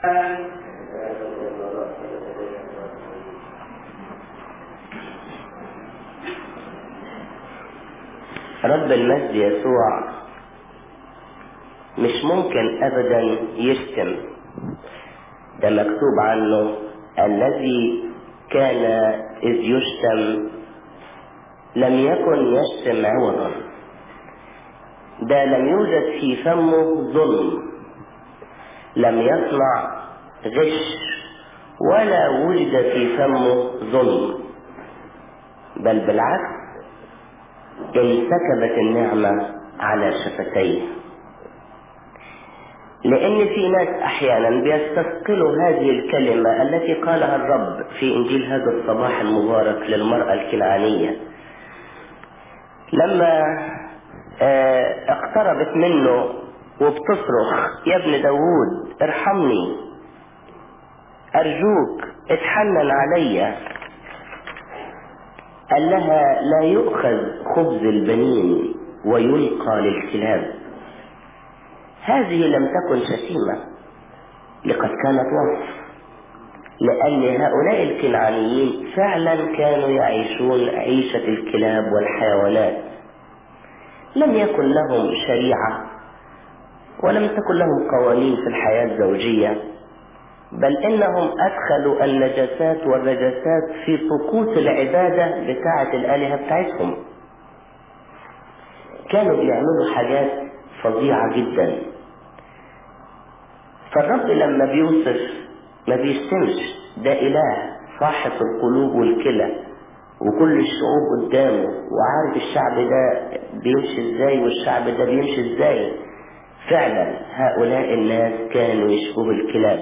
رب المجد يسوع مش ممكن ابدا يشتم ده مكتوب عنه الذي كان اذ يشتم لم يكن يشتم عوضا ده لم يوجد في فمه ظلم لم يصنع غش ولا وجد في فمه ظلم بل بالعكس انسكبت النعمة على شفتيه لأن في ناس أحيانا بيستثقلوا هذه الكلمة التي قالها الرب في إنجيل هذا الصباح المبارك للمرأة الكنعانية لما اقتربت منه وبتصرخ يا ابن داوود ارحمني أرجوك اتحنن عليّ قال لها لا يؤخذ خبز البنين ويلقى للكلاب هذه لم تكن شتيمة لقد كانت وصف لأن هؤلاء الكنعانيين فعلا كانوا يعيشون عيشة الكلاب والحيوانات لم يكن لهم شريعة ولم تكن لهم قوانين في الحياة الزوجية بل انهم ادخلوا النجاسات والرجاسات في طقوس العبادة بتاعة الالهة بتاعتهم كانوا بيعملوا حاجات فظيعة جدا فالرب لما بيوصف ما بيشتمش ده اله صاحب القلوب والكلى وكل الشعوب قدامه وعارف الشعب ده بيمشي ازاي والشعب ده بيمشي ازاي فعلا هؤلاء الناس كانوا يشبهوا الكلاب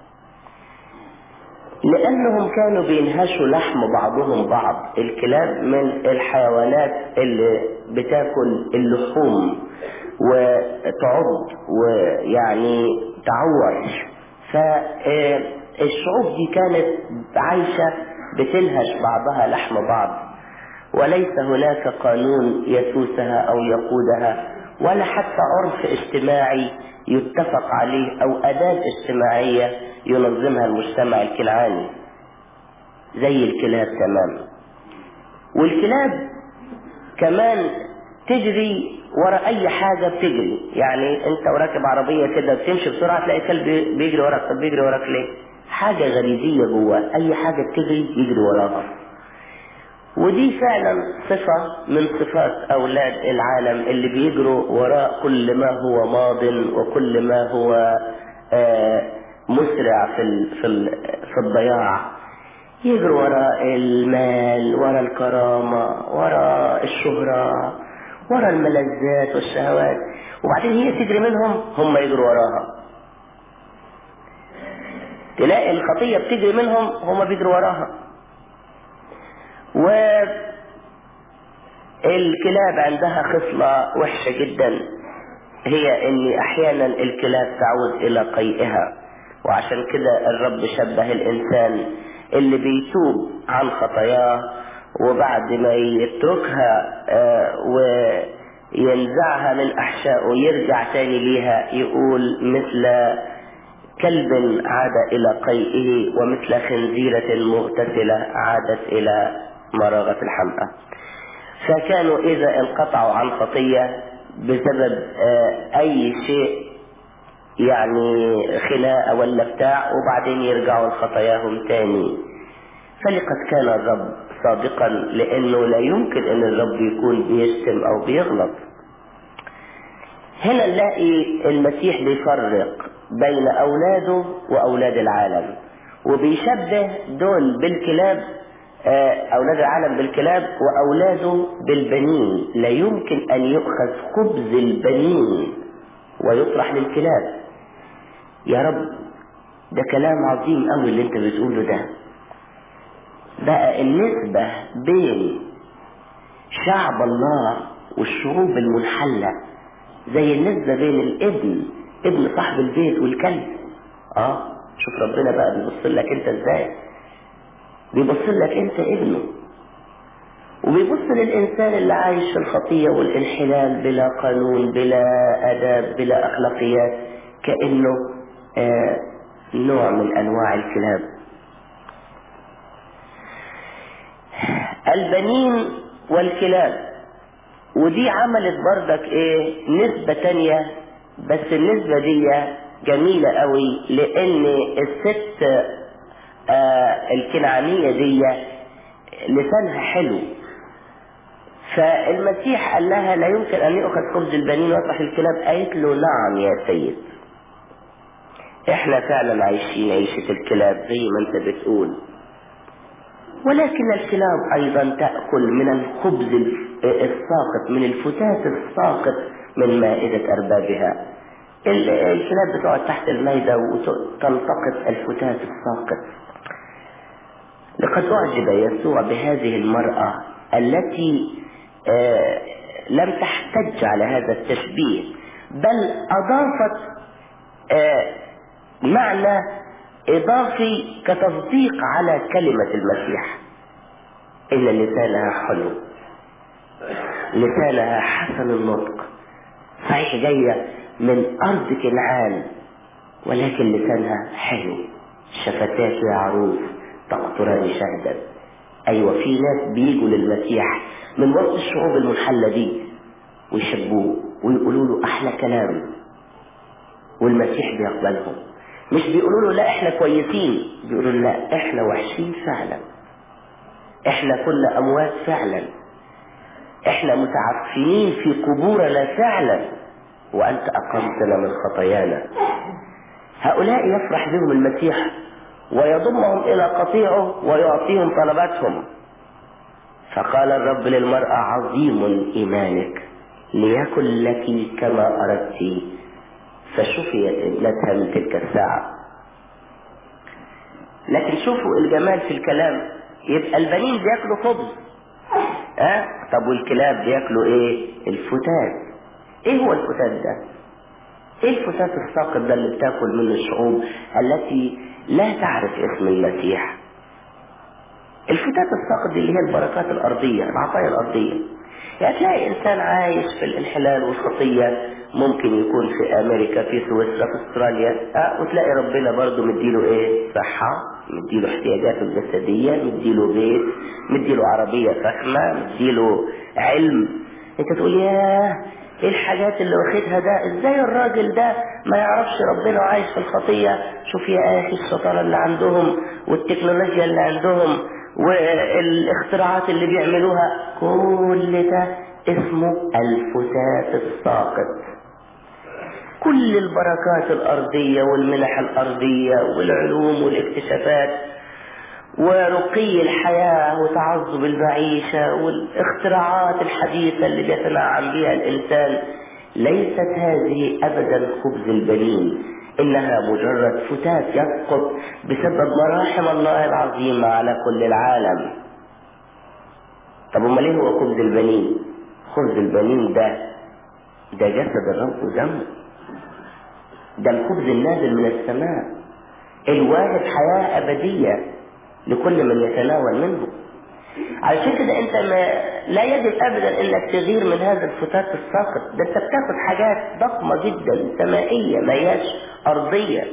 لأنهم كانوا بينهشوا لحم بعضهم بعض الكلاب من الحيوانات اللي بتاكل اللحوم وتعض ويعني تعور فالشعوب دي كانت عايشة بتنهش بعضها لحم بعض وليس هناك قانون يسوسها أو يقودها ولا حتى عرف اجتماعي يتفق عليه أو أداة اجتماعية ينظمها المجتمع الكنعاني زي الكلاب تمام والكلاب كمان تجري ورا اي حاجة بتجري يعني انت وراكب عربية كده بتمشي بسرعة تلاقي كلب بيجري وراك طب بيجري وراك ليه حاجة غريزية جواه اي حاجة بتجري يجري وراها ودي فعلا صفة من صفات اولاد العالم اللي بيجروا وراء كل ما هو ماض وكل ما هو آه مسرع في ال في ال في الضياع يجروا وراء المال وراء الكرامة وراء الشهرة وراء الملذات والشهوات وبعدين هي تجري منهم هم يجروا وراها تلاقي الخطية بتجري منهم هم بيجروا وراها و الكلاب عندها خصلة وحشة جدا هي ان احيانا الكلاب تعود الى قيئها وعشان كده الرب شبه الإنسان اللي بيتوب عن خطاياه وبعد ما يتركها آه وينزعها من أحشائه يرجع تاني ليها يقول مثل كلب عاد إلى قيئه ومثل خنزيرة مغتسلة عادت إلى مراغة الحمأة فكانوا إذا انقطعوا عن خطية بسبب آه أي شيء يعني خناقه ولا بتاع وبعدين يرجعوا لخطاياهم تاني فلقد كان الرب صادقا لانه لا يمكن ان الرب يكون بيشتم او بيغلط هنا نلاقي المسيح بيفرق بين اولاده واولاد العالم وبيشبه دول بالكلاب اولاد العالم بالكلاب واولاده بالبنين لا يمكن ان يؤخذ خبز البنين ويطرح للكلاب يا رب ده كلام عظيم قوي اللي انت بتقوله ده بقى النسبة بين شعب الله والشعوب المنحلة زي النسبة بين الابن ابن صاحب البيت والكلب اه شوف ربنا بقى بيبص لك انت ازاي بيبص لك انت ابنه وبيبص للإنسان اللي عايش في الخطية والانحلال بلا قانون بلا آداب بلا أخلاقيات كأنه آه نوع من انواع الكلاب البنين والكلاب ودي عملت بردك ايه نسبة تانية بس النسبة دي جميلة قوي لان الست آه الكنعانية دي لسانها حلو فالمسيح قال لها لا يمكن ان يؤخذ خبز البنين ويطرح الكلاب قالت له نعم يا سيد احنا فعلا عايشين عيشة الكلاب زي ما انت بتقول ولكن الكلاب ايضا تأكل من الخبز الساقط من الفتات الساقط من مائدة اربابها الكلاب بتقعد تحت المائدة وتلتقط الفتات الساقط لقد اعجب يسوع بهذه المرأة التي آه لم تحتج على هذا التشبيه بل اضافت آه معنى اضافي كتصديق على كلمة المسيح ان لسانها حلو لسانها حسن النطق صحيح جاية من ارض كنعان ولكن لسانها حلو شفتاك يا عروس تقطران شهدا ايوه في ناس بيجوا للمسيح من وسط الشعوب المنحلة دي ويشبوه ويقولوا له احلى كلام والمسيح بيقبلهم مش بيقولوا له لا احنا كويسين بيقولوا له لا احنا وحشين فعلا احنا كنا اموات فعلا احنا متعفنين في قبورنا فعلا وانت اقمتنا من خطايانا هؤلاء يفرح بهم المسيح ويضمهم الى قطيعه ويعطيهم طلباتهم فقال الرب للمرأة عظيم ايمانك ليكن لك كما اردت فشفيت ابنتها من تلك الساعة لكن شوفوا الجمال في الكلام يبقى البنين بياكلوا خبز ها أه؟ طب والكلاب بياكلوا ايه الفتات ايه هو الفتات ده ايه الفتات الساقط ده اللي بتاكل منه الشعوب التي لا تعرف اسم المسيح الفتات الساقط دي اللي هي البركات الارضية العطايا الارضية يعني تلاقي انسان عايش في الانحلال والخطية ممكن يكون في امريكا في سويسرا في استراليا أه وتلاقي ربنا برضه مديله ايه صحة مديله احتياجاته الجسدية مديله بيت مديله عربية فخمة مديله علم انت تقول ياه ايه الحاجات اللي واخدها ده ازاي الراجل ده ما يعرفش ربنا وعايش في الخطية شوف يا اخي الشطارة اللي عندهم والتكنولوجيا اللي عندهم والاختراعات اللي بيعملوها كل ده اسمه الفتات الساقط كل البركات الأرضية والمنح الأرضية والعلوم والاكتشافات ورقي الحياة وتعذب المعيشة والاختراعات الحديثة اللي بيتنعم بها الإنسان ليست هذه أبدا خبز البنين إنها مجرد فتات يسقط بسبب مراحم الله العظيمة على كل العالم طب امال ايه هو خبز البنين خبز البنين ده ده جسد الرب ودمه ده الخبز النازل من السماء الواهب حياة أبدية لكل من يتناول منه علشان كده انت ما لا يجب ابدا انك تغير من هذا الفتات الساقط ده انت بتاخد حاجات ضخمة جدا سمائية ما هياش ارضية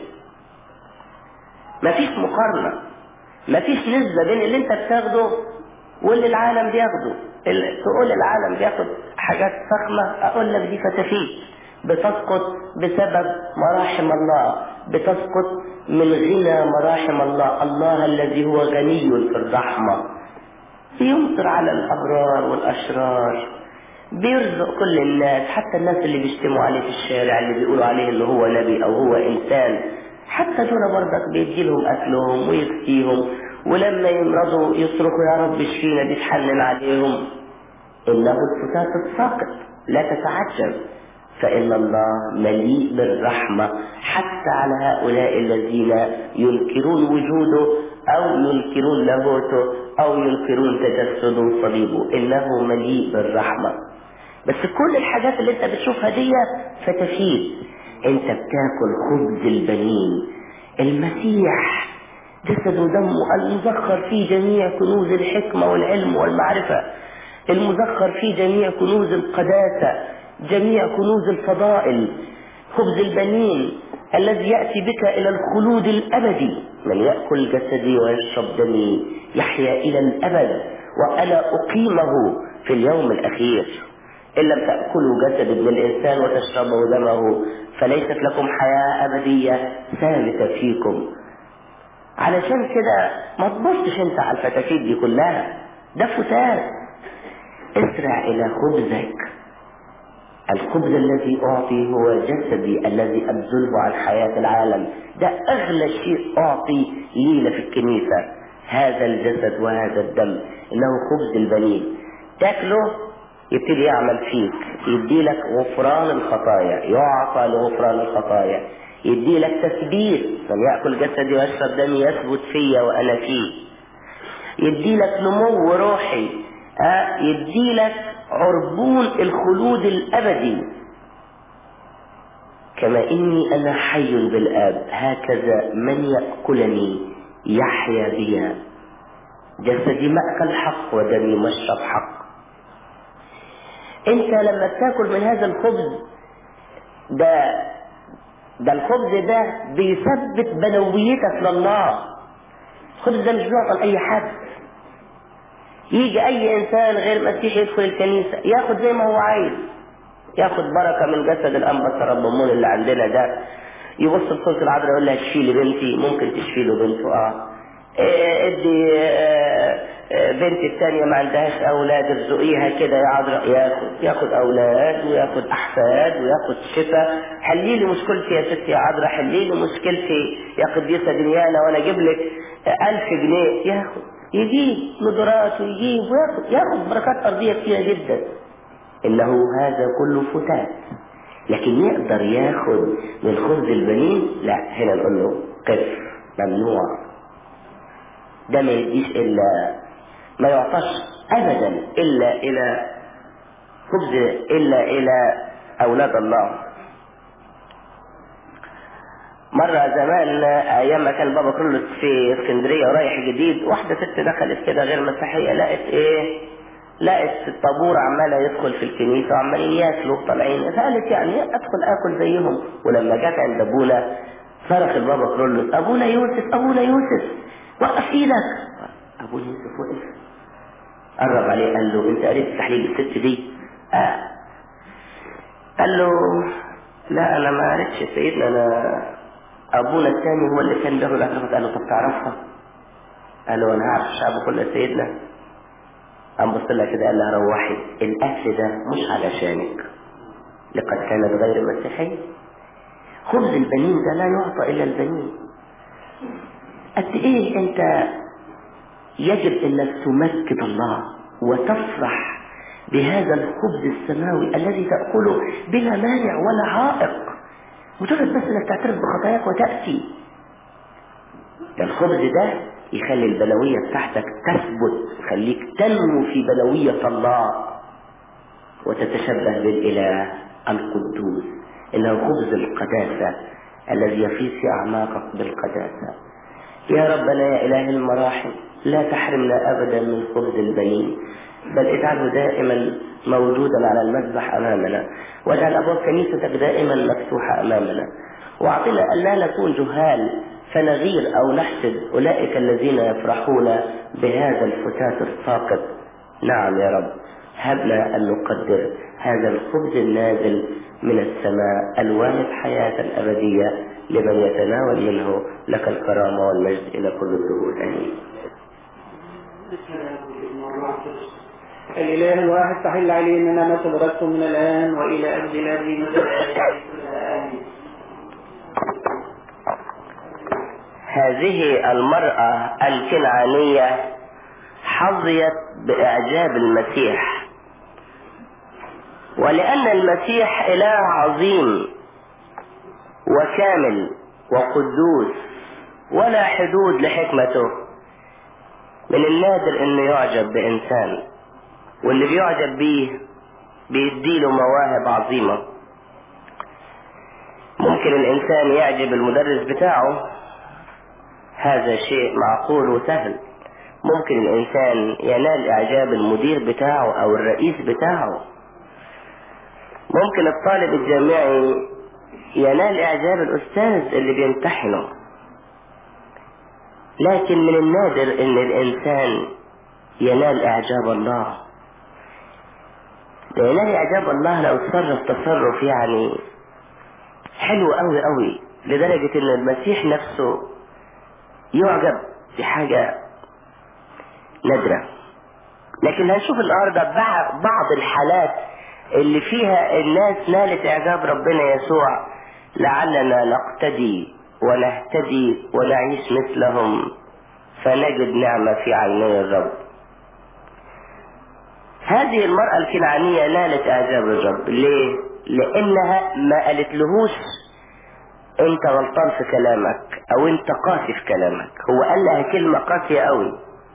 مفيش مقارنة مفيش نسبة بين اللي انت بتاخده واللي العالم بياخده تقول العالم بياخد حاجات فخمة اقول لك دي فتافيت بتسقط بسبب مراحم الله بتسقط من غنى مراحم الله الله الذي هو غني في الرحمة بيمطر على الأبرار والأشرار بيرزق كل الناس حتى الناس اللي بيجتمعوا عليه في الشارع اللي بيقولوا عليه انه هو نبي او هو انسان حتى دول برضك بيدي لهم اكلهم ويكفيهم ولما يمرضوا يصرخوا يا رب اشفينا بيتحنن عليهم انه الفتاة الساقط لا تتعجب فإن الله مليء بالرحمة حتى على هؤلاء الذين ينكرون وجوده أو ينكرون لاهوته أو ينكرون تجسده وصليبه إنه مليء بالرحمة بس كل الحاجات اللي انت بتشوفها دي فتفيد انت بتاكل خبز البنين المسيح جسد ودمه المزخر فيه جميع كنوز الحكمة والعلم والمعرفة المزخر فيه جميع كنوز القداسة جميع كنوز الفضائل خبز البنين الذي يأتي بك إلى الخلود الأبدي من يأكل جسدي ويشرب دمي يحيا إلى الأبد وأنا أقيمه في اليوم الأخير إن لم تأكلوا جسد ابن الإنسان وتشربوا دمه فليست لكم حياة أبدية ثابتة فيكم علشان كده ما تبصش انت على الفتافيت دي كلها ده فتات اسرع إلى خبزك الخبز الذي أعطي هو جسدي الذي أبذله عن حياة العالم ده أغلى شيء أعطي ليلة في الكنيسة هذا الجسد وهذا الدم إنه خبز البنين تاكله يبتدي يعمل فيك يدي لك غفران الخطايا يعطى لغفران الخطايا يدي لك تثبيت من يأكل جسدي ويشرب دمي يثبت فيا وأنا فيه يدي لك نمو روحي أه يدي لك عربون الخلود الأبدي كما إني أنا حي بالآب هكذا من يأكلني يحيا بي جسدي مأكل حق ودمي مشرب حق انت لما تاكل من هذا الخبز ده ده الخبز ده بيثبت بنويتك لله الخبز ده مش بيعطى لأي حد يجي أي إنسان غير مسيحي يدخل الكنيسة ياخد زي ما هو عايز ياخد بركة من جسد الأنبا الربمون اللي عندنا ده يبص الصوت العذراء يقول لها اشفي لي بنتي ممكن تشفي له بنته اه ادي بنت الثانية ما عندهاش أولاد ارزقيها كده يا عذراء ياخد ياخد أولاد وياخد أحفاد وياخد شفاء حلي لي مشكلتي يا ستي يا عذراء حلي لي مشكلتي يا قديسة دنيانا وأنا أجيب لك ألف جنيه ياخد يجيب ندرات ويجيب وياخد ياخد بركات أرضية كتيرة جدا إنه هذا كله فتات لكن يقدر ياخد من خبز البنين لا هنا نقول له قف ممنوع ده ما يديش إلا ما يعطاش أبدا إلا إلى خبز إلا إلى أولاد الله مرة زمان أيام ما كان بابا كرولوس في اسكندرية ورايح جديد واحدة ست دخلت كده غير مسيحية لقت إيه لقت الطابور عمالة يدخل في الكنيسة وعمالين ياكلوا طالعين فقالت يعني أدخل آكل زيهم ولما جت عند أبونا صرخ البابا كرولوس أبونا يوسف أبونا يوسف وقف إيدك أبونا يوسف وقف قرب عليه قال له أنت قريت تحليل الست دي آه. قال له لا أنا ما قريتش سيدنا أنا أبونا الثاني هو اللي كان له الأخرى قال له طب تعرفها قال له أنا عارف الشعب كله سيدنا قام بص لها كده قال لها روحي الأكل ده مش علشانك لقد كانت غير مسيحية خبز البنين ده لا يعطى إلا البنين قد إيه أنت يجب أنك تمجد الله وتفرح بهذا الخبز السماوي الذي تأكله بلا مانع ولا عائق مجرد بس انك تعترف بخطاياك وتأتي ده الخبز ده يخلي البلوية بتاعتك تثبت يخليك تنمو في بلوية الله وتتشبه بالإله القدوس إنه خبز القداسة الذي يفيض في أعماقك بالقداسة يا ربنا يا إله المراحم لا تحرمنا أبدا من خبز البنين بل اجعله دائما موجودا على المذبح أمامنا واجعل أبواب كنيستك دائما مفتوحة أمامنا واعطنا أن لا نكون جهال فنغير أو نحسد أولئك الذين يفرحون بهذا الفتات الساقط نعم يا رب هبنا أن نقدر هذا الخبز النازل من السماء الواهب حياة أبدية لمن يتناول منه لك الكرامة والمجد إلى كل الدهور آمين الإله الواحد تحل علينا نعمة بركته من الآن وإلى أبد الذي آمين هذه المرأة الكنعانية حظيت بإعجاب المسيح ولأن المسيح إله عظيم وكامل وقدوس ولا حدود لحكمته من النادر انه يعجب بانسان واللي بيعجب بيه بيديله مواهب عظيمة ممكن الانسان يعجب المدرس بتاعه هذا شيء معقول وسهل ممكن الانسان ينال اعجاب المدير بتاعه او الرئيس بتاعه ممكن الطالب الجامعي ينال إعجاب الأستاذ اللي بيمتحنه لكن من النادر إن الإنسان ينال إعجاب الله ده ينال إعجاب الله لو تصرف تصرف يعني حلو قوي قوي لدرجة إن المسيح نفسه يعجب بحاجة نادرة لكن هنشوف النهاردة بعض الحالات اللي فيها الناس نالت إعجاب ربنا يسوع لعلنا نقتدي ونهتدي ونعيش مثلهم فنجد نعمة في عيني الرب هذه المرأة الكنعانية نالت إعجاب الرب ليه؟ لأنها ما قالت لهوش أنت غلطان في كلامك أو أنت قاسي في كلامك هو قال لها كلمة قاسية قوي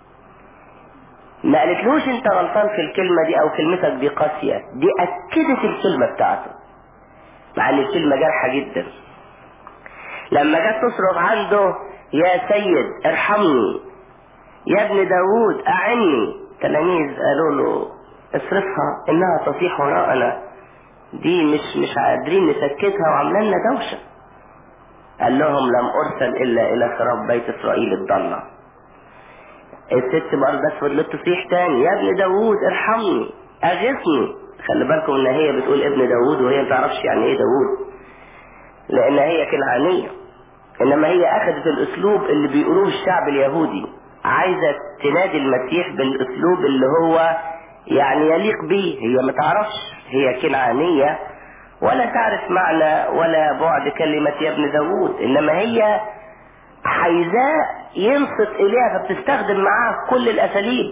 ما قالتلوش أنت غلطان في الكلمة دي أو كلمتك دي قاسية دي أكدت الكلمة بتاعته مع ان الكلمة جارحة جدا لما جت تصرخ عنده يا سيد ارحمني يا ابن داوود اعني تلاميذ قالوا له اصرفها انها تصيح وراءنا دي مش مش قادرين نسكتها وعامله لنا دوشه قال لهم لم ارسل الا الى خراب بيت اسرائيل الضاله الست برضه فضلت تصيح تاني يا ابن داوود ارحمني اغثني خلي بالكم ان هي بتقول ابن داوود وهي ما تعرفش يعني ايه داوود لان هي كنعانية انما هي اخذت الاسلوب اللي بيقولوه الشعب اليهودي عايزة تنادي المسيح بالاسلوب اللي هو يعني يليق به هي ما تعرفش هي كنعانية ولا تعرف معنى ولا بعد كلمة يا ابن داوود انما هي عايزاه ينصت اليها فبتستخدم معاه كل الاساليب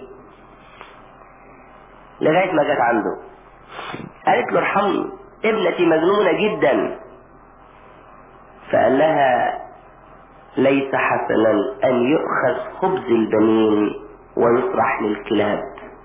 لغاية ما جت عنده قالت له ارحمني ابنتي مجنونة جدا فقال لها ليس حسنا ان يؤخذ خبز البنين ويطرح للكلاب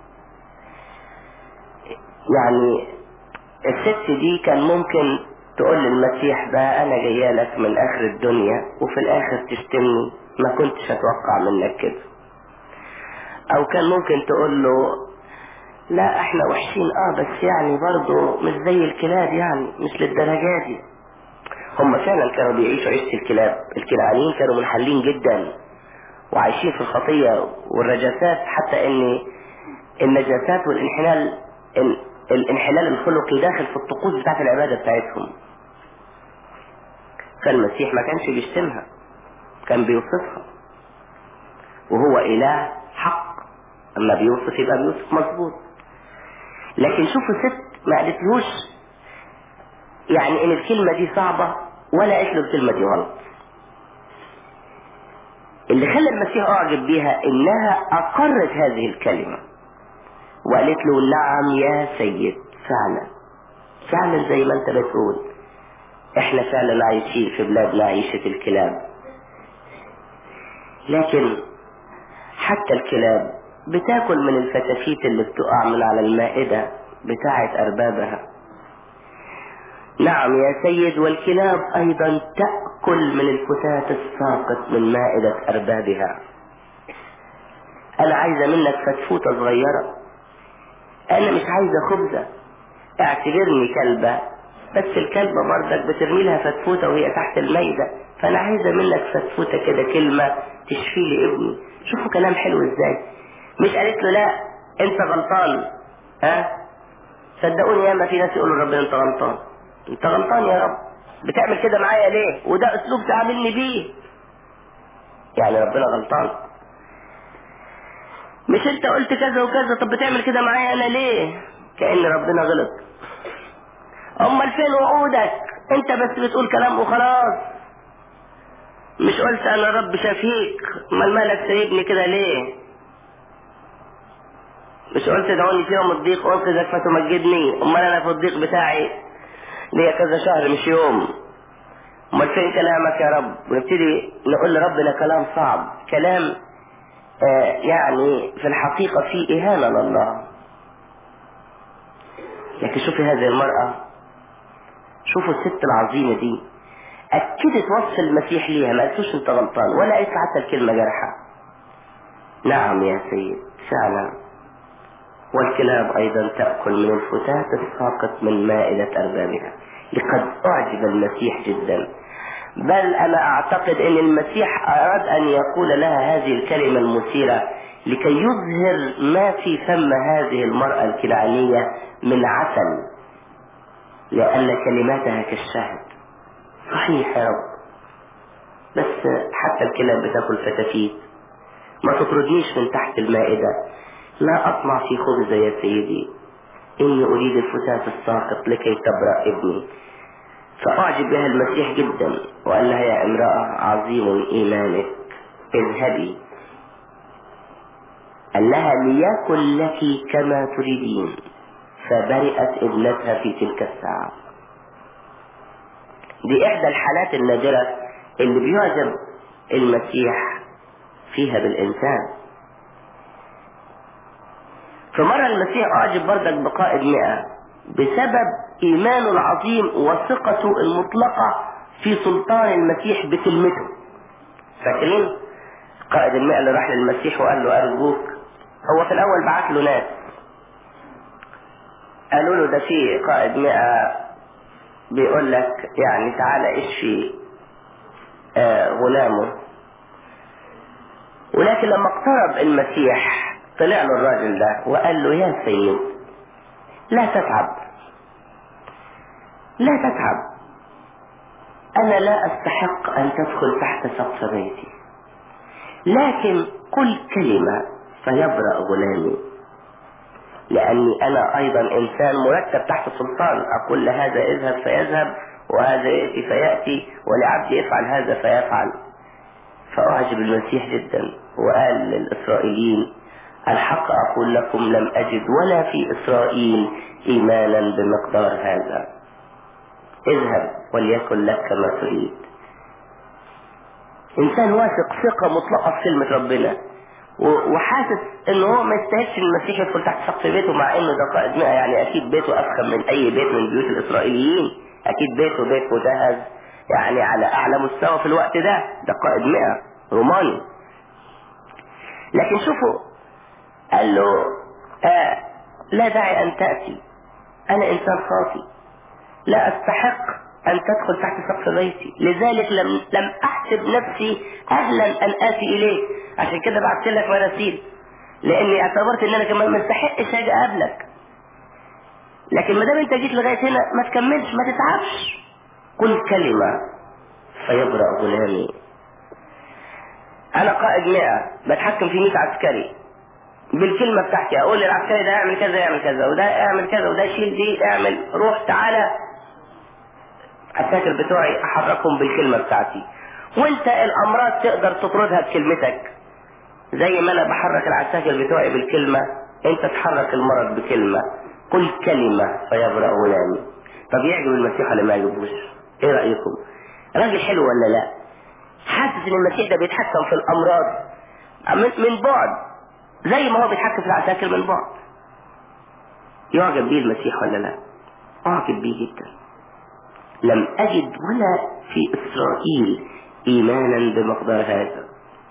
يعني الست دي كان ممكن تقول للمسيح بقى انا جايه لك من اخر الدنيا وفي الاخر تشتمني ما كنتش اتوقع منك كده او كان ممكن تقول له لا احنا وحشين اه بس يعني برضه مش زي الكلاب يعني مش للدرجة دي هم فعلا كانوا بيعيشوا عيشة الكلاب الكنعانيين كانوا منحلين جدا وعايشين في الخطية والرجاسات حتى ان النجاسات والانحلال الانحلال الخلقي داخل في الطقوس بتاعت العبادة بتاعتهم فالمسيح ما كانش بيشتمها كان بيوصفها وهو اله حق اما بيوصف يبقى بيوصف مظبوط لكن شوفوا ست ما قالتلوش يعني ان الكلمة دي صعبة ولا قالت له الكلمة دي غلط اللي خلى المسيح اعجب بيها انها اقرت هذه الكلمة وقالت له نعم يا سيد فعلا فعلا زي ما انت بتقول احنا فعلا عايشين في بلادنا عيشة الكلاب لكن حتى الكلاب بتاكل من الفتافيت اللي بتقع من على المائدة بتاعة أربابها نعم يا سيد والكلاب أيضا تأكل من الفتات الساقط من مائدة أربابها أنا عايزة منك فتفوتة صغيرة أنا مش عايزة خبزة اعتبرني كلبة بس الكلبة برضك بترمي لها فتفوتة وهي تحت الميدة فأنا عايزة منك فتفوتة كده كلمة تشفي لي ابني شوفوا كلام حلو ازاي مش قالت له لا انت غلطان ها صدقوني ياما في ناس يقولوا ربنا انت غلطان انت غلطان يا رب بتعمل كده معايا ليه وده اسلوب تعاملني بيه يعني ربنا غلطان مش انت قلت كذا وكذا طب بتعمل كده معايا انا ليه كأن ربنا غلط امال فين وعودك انت بس بتقول كلام وخلاص مش قلت انا رب شفيك امال مالك سايبني كده ليه مش قلت دعوني في يوم الضيق انقذك فتمجدني امال انا في الضيق بتاعي ليا كذا شهر مش يوم امال فين كلامك يا رب ونبتدي نقول لربنا كلام صعب كلام آه يعني في الحقيقة فيه إهانة لله لكن شوفي هذه المرأة شوفوا الست العظيمة دي أكدت وصف المسيح ليها ما قالتوش أنت غلطان ولا قالت حتى الكلمة جارحة نعم يا سيد فعلا والكلاب أيضا تأكل من الفتات الساقط من مائدة أربابها لقد أعجب المسيح جدا بل أنا أعتقد أن المسيح أراد أن يقول لها هذه الكلمة المثيرة لكي يظهر ما في فم هذه المرأة الكنعانية من عسل لأن كلماتها كالشهد صحيح يا رب بس حتى الكلاب بتاكل فتافيت ما تطردنيش من تحت المائدة لا أطمع في خبز يا سيدي إني أريد الفتاة الساقط لكي تبرأ ابني فأعجب بها المسيح جدا وقال لها يا امرأة عظيم إيمانك اذهبي قال لها ليكن لك كما تريدين فبرئت ابنتها في تلك الساعة دي إحدى الحالات النادرة اللي بيعجب المسيح فيها بالإنسان فمرة المسيح أعجب بردك بقائد مئة بسبب إيمانه العظيم وثقته المطلقة في سلطان المسيح بكلمته فاكرين قائد المئة اللي راح للمسيح وقال له أرجوك هو في الأول بعت له ناس قالوا له ده في قائد مئة بيقول لك يعني تعالى اشفي آه غلامه ولكن لما اقترب المسيح طلع له الراجل ده وقال له يا سيد لا تتعب لا تتعب أنا لا أستحق أن تدخل تحت سقف بيتي لكن قل كلمة فيبرأ غلامي لأني أنا أيضا إنسان مرتب تحت سلطان أقول لهذا اذهب فيذهب وهذا يأتي فيأتي ولعبدي افعل هذا فيفعل فأعجب المسيح جدا وقال للإسرائيليين الحق أقول لكم لم أجد ولا في إسرائيل إيمانا بمقدار هذا اذهب وليكن لك كما تريد إنسان واثق ثقة مطلقة في كلمة ربنا وحاسس انه هو ما يستاهلش ان المسيح يدخل تحت سقف بيته مع انه ده قائد مئة يعني اكيد بيته افخم من اي بيت من بيوت الاسرائيليين اكيد بيته بيت مجهز يعني على اعلى مستوى في الوقت ده ده قائد مئة روماني لكن شوفوا قال له آه لا داعي ان تأتي انا انسان خاطي لا استحق ان تدخل تحت سقف بيتي لذلك لم, لم احسب نفسي اهلا ان اتي اليك عشان كده بعت لك مراسيل لاني اعتبرت ان انا كمان ما استحقش اجي اقابلك لكن ما دام انت جيت لغايه هنا ما تكملش ما تتعبش قل كلمه فيبرأ غلامي انا قائد مئة بتحكم في 100 عسكري بالكلمة بتاعتي اقول للعسكري ده اعمل كذا اعمل كذا وده اعمل كذا وده شيل دي اعمل روح تعالى العساكر بتوعي احركهم بالكلمة بتاعتي وانت الامراض تقدر تطردها بكلمتك زي ما انا بحرك العساكر بتوعي بالكلمة انت تحرك المرض بكلمة قل كلمة فيبرأ غلامي طب يعجب المسيح ولا ما يعجبوش ايه رأيكم راجل حلو ولا لا حاسس ان المسيح ده بيتحكم في الامراض من بعد زي ما هو بيتحكم في العساكر من بعد يعجب بيه المسيح ولا لا اعجب بيه جدا لم اجد ولا في اسرائيل ايمانا بمقدار هذا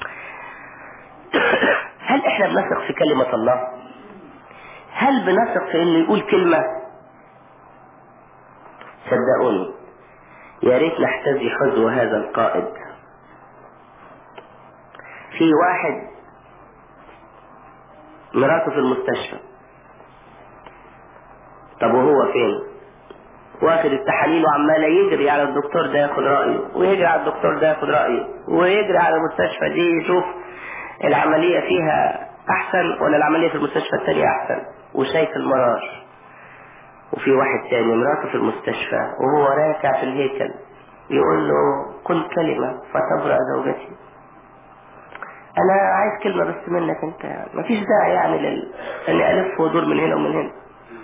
هل احنا بنثق في كلمة الله هل بنثق في انه يقول كلمة صدقوني يا ريت نحتذي حزو هذا القائد في واحد مراته في المستشفى طب وهو فين واخد التحاليل وعمال يجري على الدكتور ده ياخد رأيه ويجري على الدكتور ده ياخد رأيه ويجري على المستشفى دي يشوف العملية فيها أحسن ولا العملية في المستشفى التانية أحسن وشايف المرار وفي واحد تاني مراته في المستشفى وهو راكع في الهيكل يقول له كل كلمة فتبرأ زوجتي أنا عايز كلمة بس منك أنت يعني مفيش داعي يعني لل... أني ألف وأدور من هنا ومن هنا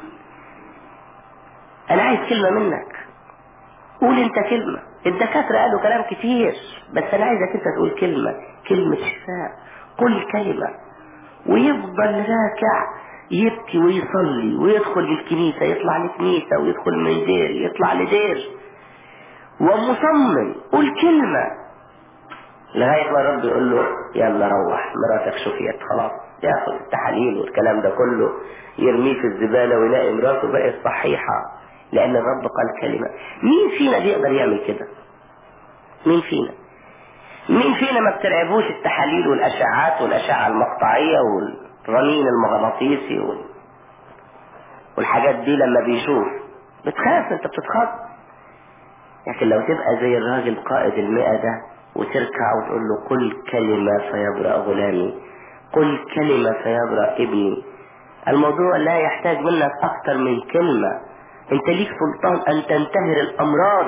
أنا عايز كلمة منك قول أنت كلمة الدكاترة قالوا كلام كتير بس أنا عايزك أنت تقول كلمة كلمة شفاء قل كلمة ويفضل راكع يبكي ويصلي ويدخل الكنيسة يطلع لكنيسة ويدخل من دير يطلع لدير ومصمم قول كلمة لغاية ما رب يقول له يلا روح مراتك شفيت خلاص ياخد التحاليل والكلام ده كله يرميه في الزبالة ويلاقي مراته بقت صحيحة لأن الرب قال كلمة مين فينا بيقدر يعمل كده مين فينا مين فينا ما بترعبوش التحاليل والأشعات والأشعة المقطعية والرنين المغناطيسي وال... والحاجات دي لما بيشوف بتخاف انت بتتخض لكن لو تبقى زي الراجل قائد المئة ده وتركع وتقول له قل كلمة فيبرأ غلامي قل كلمة فيبرأ ابني الموضوع لا يحتاج منك أكثر من كلمة انت ليك سلطان أن تنتهر الأمراض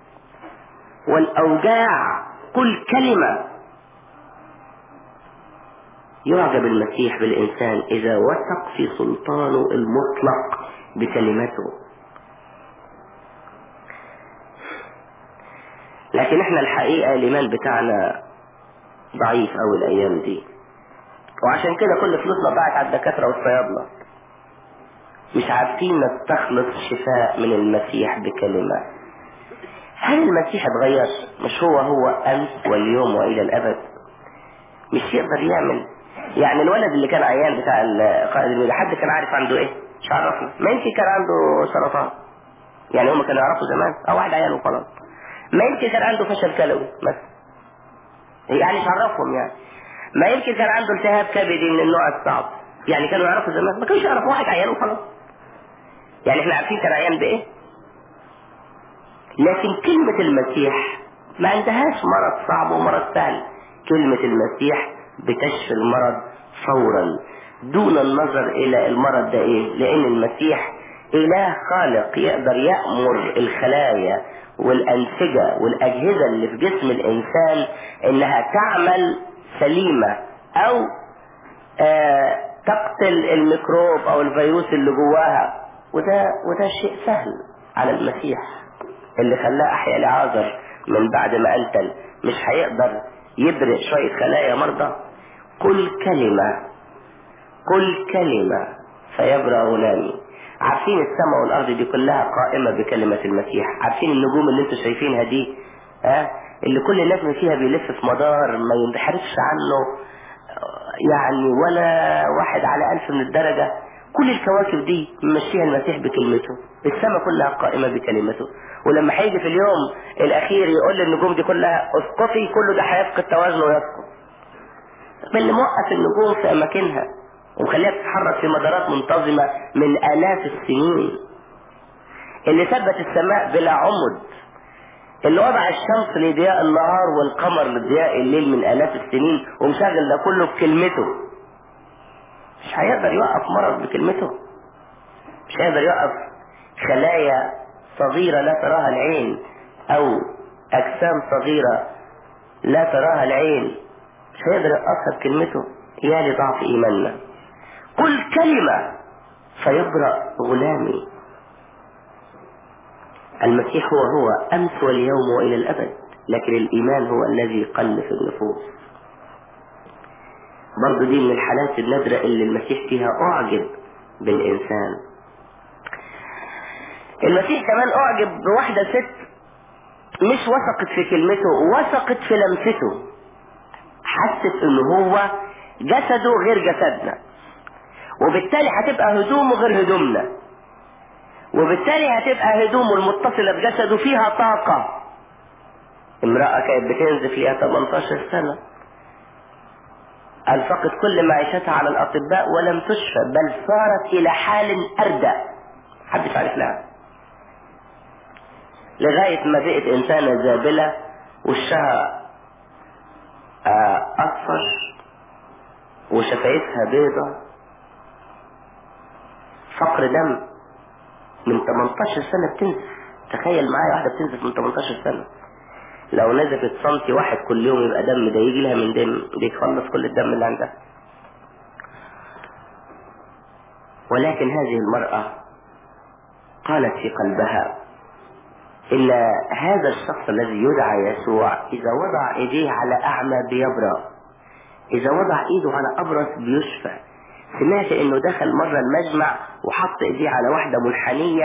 والأوجاع قل كلمة يعجب المسيح بالإنسان إذا وثق في سلطانه المطلق بكلمته لكن احنا الحقيقة الإيمان بتاعنا ضعيف أوي الأيام دي وعشان كده كل فلوسنا ضاعت على الدكاترة والصيادلة مش عارفين نستخلص شفاء من المسيح بكلمة هل المسيح اتغير مش هو هو أمس واليوم وإلى الأبد مش يقدر يعمل يعني الولد اللي كان عيان بتاع القائد الميل حد كان عارف عنده ايه مش عرفنا ما يمكن كان عنده سرطان يعني هم كانوا يعرفوا زمان او واحد عيان وخلاص ما يمكن كان عنده فشل كلوي مثلا يعني مش عرفهم يعني ما يمكن كان عنده التهاب كبدي من النوع الصعب يعني كانوا يعرفوا زمان ما كانوش يعرفوا واحد عيان وخلاص يعني احنا عارفين كان عيان بايه لكن كلمة المسيح ما عندهاش مرض صعب ومرض سهل كلمة المسيح بتشفي المرض فورا دون النظر الى المرض ده ايه لان المسيح اله خالق يقدر يأمر الخلايا والانسجة والاجهزة اللي في جسم الانسان انها تعمل سليمة او آه تقتل الميكروب او الفيروس اللي جواها وده وده شيء سهل على المسيح اللي خلاه احيا لعازر من بعد ما انتل مش هيقدر يبرئ شوية خلايا مرضى كل كلمة كل كلمة فيبرأ غلامي عارفين السماء والأرض دي كلها قائمة بكلمة المسيح عارفين النجوم اللي انتوا شايفينها دي ها اللي كل نجم فيها بيلف في مدار ما ينحرفش عنه يعني ولا واحد على ألف من الدرجة كل الكواكب دي ممشيها المسيح بكلمته السماء كلها قائمة بكلمته ولما هيجي في اليوم الأخير يقول للنجوم دي كلها اسقطي كله ده هيفقد توازنه ويسقط من اللي موقف النجوم في أماكنها ومخليها تتحرك في مدارات منتظمة من آلاف السنين اللي ثبت السماء بلا عمد اللي وضع الشمس لضياء النهار والقمر لضياء الليل من آلاف السنين ومشغل ده كله بكلمته مش هيقدر يوقف مرض بكلمته مش هيقدر يوقف خلايا صغيرة لا تراها العين أو أجسام صغيرة لا تراها العين مش هيقدر يوقفها بكلمته يا لضعف إيماننا قل كلمة فيبرأ غلامي المسيح هو هو أمس واليوم وإلى الأبد لكن الإيمان هو الذي قل في النفوس برضو دي من الحالات النادرة اللي المسيح فيها أعجب بالإنسان المسيح كمان أعجب بواحدة ست مش وثقت في كلمته وثقت في لمسته حست ان هو جسده غير جسدنا وبالتالي هتبقى هدومه غير هدومنا وبالتالي هتبقى هدومه المتصلة بجسده فيها طاقة امرأة كانت بتنزف ليها 18 سنة أنفقت كل معيشتها على الأطباء ولم تشفى بل صارت إلى حال أردى محدش عارف لها لغاية ما بقت إنسانة زابلة وشها أصفر وشفايفها بيضة فقر دم من 18 سنة بتنزف تخيل معايا واحدة بتنزف من 18 سنة لو نزفت سنتي واحد كل يوم يبقى دم ده يجي لها من دم بيخلص كل الدم اللي عندها ولكن هذه المرأة قالت في قلبها إن هذا الشخص الذي يدعى يسوع إذا وضع إيديه على أعمى بيبرأ إذا وضع إيده على أبرص بيشفى سمعت إنه دخل مرة المجمع وحط إيديه على واحدة منحنية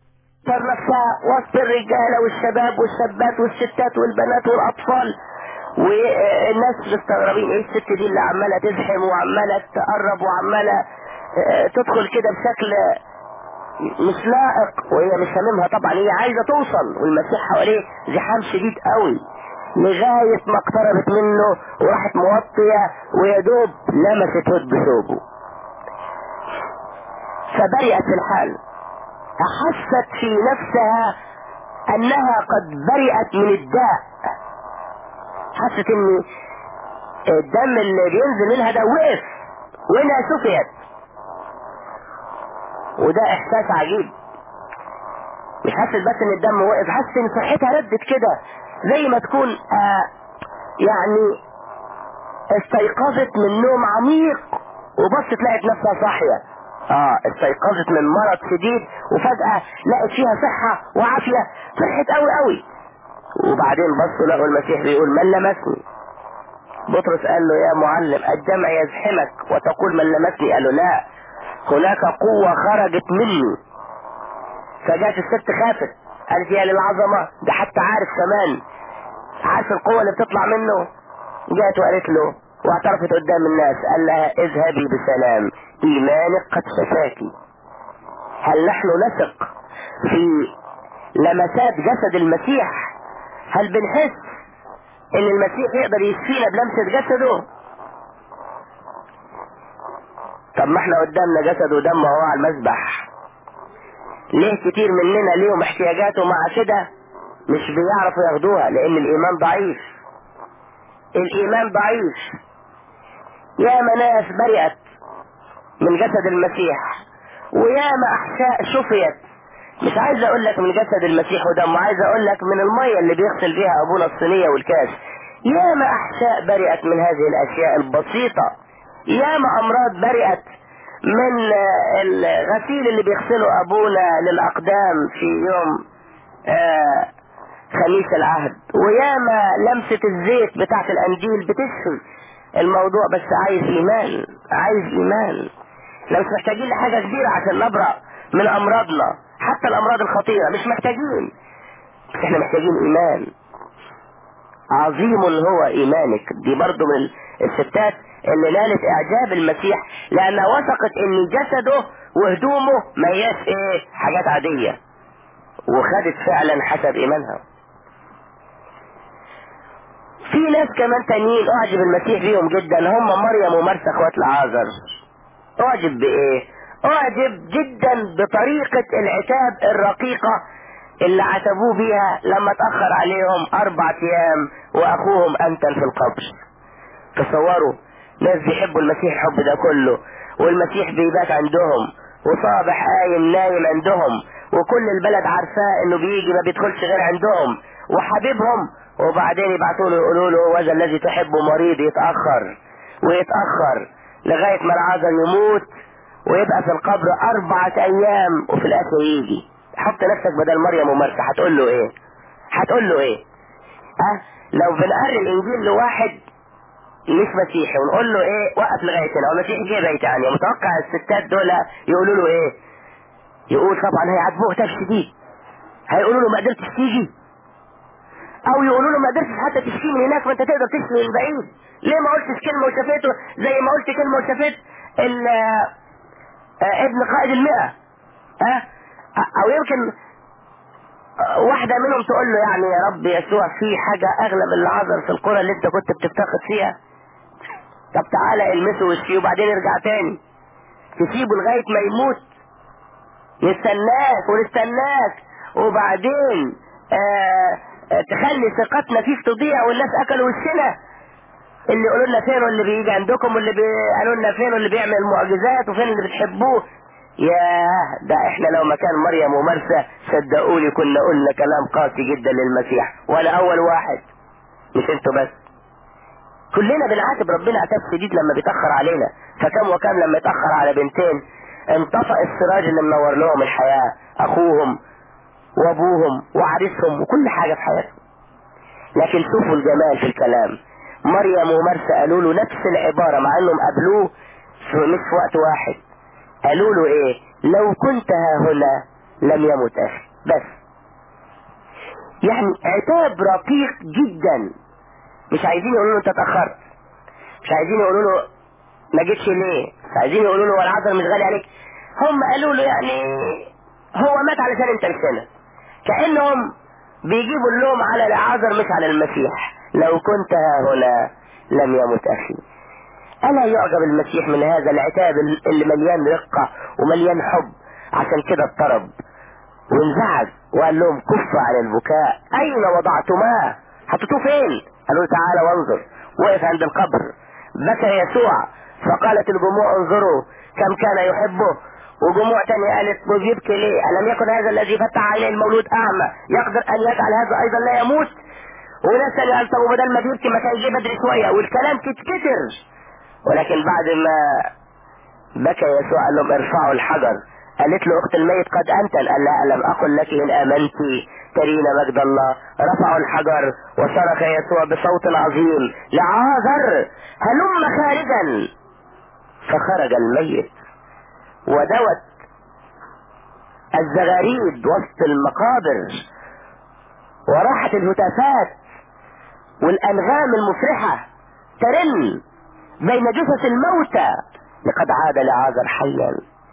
نفسها وسط الرجالة والشباب والشابات والستات والبنات والأطفال والناس مستغربين ايه الست دي اللي عماله تزحم وعماله تقرب وعماله آه، تدخل كده بشكل مش لائق وهي مش هاممها طبعا هي عايزه توصل والمسيح حواليه زحام شديد قوي لغايه ما اقتربت منه وراحت موطيه ويا دوب لمست هد بثوبه فبرئت في الحال احست في نفسها انها قد برئت من الداء حست ان الدم اللي بينزل منها ده وقف وانها شفيت وده احساس عجيب مش حاسس بس ان الدم وقف حاسس ان صحتها ردت كده زي ما تكون آه يعني استيقظت من نوم عميق وبصت لقت نفسها صاحيه اه استيقظت من مرض شديد وفجأة لقت فيها صحة وعافية فرحت قوي قوي وبعدين بصوا لقوا المسيح بيقول من لمسني بطرس قال له يا معلم الجمع يزحمك وتقول من لمسني قال له لا هناك قوة خرجت مني فجات الست خافت قالت يا للعظمة ده حتى عارف كمان عارف القوة اللي بتطلع منه جات وقالت له واعترفت قدام الناس قال لها اذهبي بسلام ايمانك قد شفاكي هل نحن نثق في لمسات جسد المسيح هل بنحس ان المسيح يقدر يشفينا بلمسة جسده طب ما احنا قدامنا جسد ودم وهو على المذبح ليه كتير مننا ليهم احتياجات ومع كده مش بيعرفوا ياخدوها لان الايمان ضعيف الايمان ضعيف يا ناس برئت من جسد المسيح وياما احشاء شفيت مش عايز اقول لك من جسد المسيح ودمه عايز اقول لك من المية اللي بيغسل بيها ابونا الصينية والكاس ياما احشاء برئت من هذه الاشياء البسيطة ياما امراض برئت من الغسيل اللي بيغسله ابونا للاقدام في يوم آه خميس العهد وياما لمسة الزيت بتاعت الانجيل بتشفي الموضوع بس عايز ايمان عايز ايمان لو مش محتاجين لحاجة كبيرة عشان نبرأ من امراضنا حتى الامراض الخطيرة مش محتاجين بس احنا محتاجين ايمان عظيم هو ايمانك دي برضو من الستات اللي نالت اعجاب المسيح لانها وثقت ان جسده وهدومه ما هياش ايه حاجات عادية وخدت فعلا حسب ايمانها في ناس كمان تانيين اعجب المسيح بيهم جدا هم مريم ومرسى اخوات العازر اعجب بايه اعجب جدا بطريقة العتاب الرقيقة اللي عتبوه بيها لما اتأخر عليهم اربع ايام واخوهم انتن في القبر تصوروا ناس بيحبوا المسيح الحب ده كله والمسيح بيبات عندهم وصابح قايم نايم عندهم وكل البلد عارفاه انه بيجي ما بيدخلش غير عندهم وحبيبهم وبعدين يبعتوا له يقولوا له وذا الذي تحبه مريض يتأخر ويتأخر لغاية ما العازر يموت ويبقى في القبر أربعة أيام وفي الآخر يجي حط نفسك بدل مريم ومرسى هتقول له إيه؟ هتقول له إيه؟ أه؟ لو بنقري الإنجيل لواحد مش مسيحي ونقول له إيه؟ وقف لغاية هنا والمسيحي جه بيت يعني متوقع الستات دول يقولوا له إيه؟ يقول طبعا هيعاتبوه هتاف شديد هيقولوا له ما قدرتش تيجي او يقولوا له ما قدرتش حتى تشفيه من هناك فانت تقدر تشفي من بعيد ليه ما قلتش كلمه وشفيته زي ما قلت كلمه وشفيت ابن قائد المئة ها او يمكن واحدة منهم تقول له يعني يا رب يسوع في حاجة اغلى من العذر في القرى اللي انت كنت بتفتقد فيها طب تعالى المسه واشفيه وبعدين ارجع تاني تسيبه لغاية ما يموت نستناك ونستناك وبعدين آه تخلي ثقتنا فيك تضيع والناس اكلوا وشنا اللي يقولوا لنا فين واللي بيجي عندكم واللي قالوا لنا فين واللي بيعمل معجزات وفين اللي بتحبوه ياه ده احنا لو مكان مريم ومرسى صدقوني كنا قلنا كلام قاسي جدا للمسيح وانا اول واحد مش انتوا بس كلنا بنعاتب ربنا عتاب شديد لما بيتاخر علينا فكم وكم لما يتاخر على بنتين انطفأ السراج اللي منور لهم الحياه اخوهم وابوهم وعريسهم وكل حاجة في حياتهم لكن شوفوا الجمال في الكلام مريم ومرسى قالوا له نفس العبارة مع انهم قابلوه في مش في وقت واحد قالوا له ايه لو كنت ها هنا لم يمت اخي بس يعني عتاب رقيق جدا مش عايزين يقولوا له انت اتاخرت مش عايزين يقولوا له ما جيتش ليه مش عايزين يقولوا له والعذر مش غالي عليك هم قالوا له يعني هو مات علشان انت مش هنا كانهم بيجيبوا اللوم على العذر مش على المسيح لو كنت ها هنا لم يمت اخي الا يعجب المسيح من هذا العتاب اللي مليان رقه ومليان حب عشان كده اضطرب وانزعج وقال لهم كفوا عن البكاء اين وضعتماه حطيتوه فين قالوا له تعالى وانظر وقف عند القبر بكى يسوع فقالت الجموع انظروا كم كان يحبه وجموع تاني قالت وبيبكي ليه ألم يكن هذا الذي فتح عينيه المولود أعمى يقدر أن يجعل هذا أيضا لا يموت وناس تاني قال طب وبدل ما بيبكي ما كان يجي بدري شوية والكلام كتكتر ولكن بعد ما بكى يسوع قال لهم ارفعوا الحجر قالت له اخت الميت قد انتن قال لها الم اقل لك ان امنت ترين مجد الله رفعوا الحجر وصرخ يسوع بصوت عظيم لعازر هلم خارجا فخرج الميت ودوت الزغاريد وسط المقابر وراحت الهتافات والانغام المفرحة ترن بين جثث الموتى لقد عاد لعازر حيا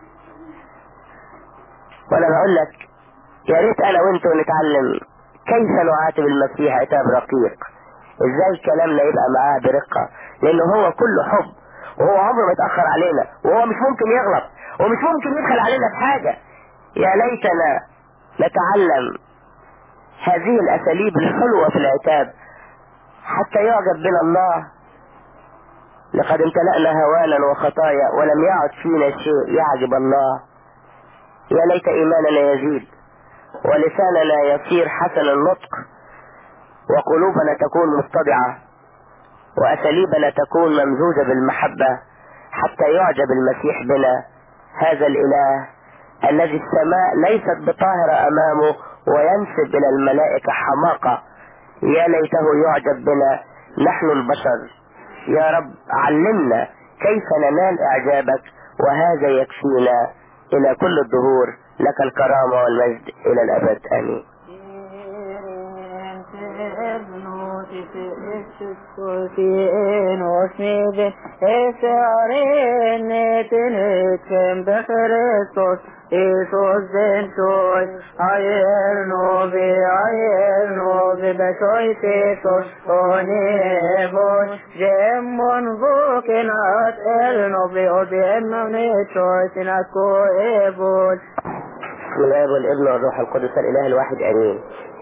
وانا بقول لك يا ريت انا وانتوا نتعلم كيف نعاتب المسيح عتاب رقيق ازاي كلامنا يبقى معاه برقة لانه هو كله حب وهو عمره ما يتأخر علينا وهو مش ممكن يغلط ومش ممكن يدخل علينا بحاجة يا ليتنا نتعلم هذه الاساليب الحلوة في العتاب حتى يعجب بنا الله لقد امتلأنا هوانا وخطايا ولم يعد فينا شيء يعجب الله يا ليت ايماننا يزيد ولساننا يصير حسن النطق وقلوبنا تكون متضعة واساليبنا تكون ممزوجة بالمحبة حتى يعجب المسيح بنا هذا الاله الذي السماء ليست بطاهرة امامه وينسب الى الملائكة حماقة يا ليته يعجب بنا نحن البشر يا رب علمنا كيف ننال اعجابك وهذا يكفينا الى كل الدهور لك الكرامة والمجد الى الابد امين Jesus den toy, ayer no be, ayer no be, besoy tesos, oni bon, jemon vokenat, el no be, o jemon ne choy, sinako ebon. بسم الله والابن والروح القدس الاله الواحد امين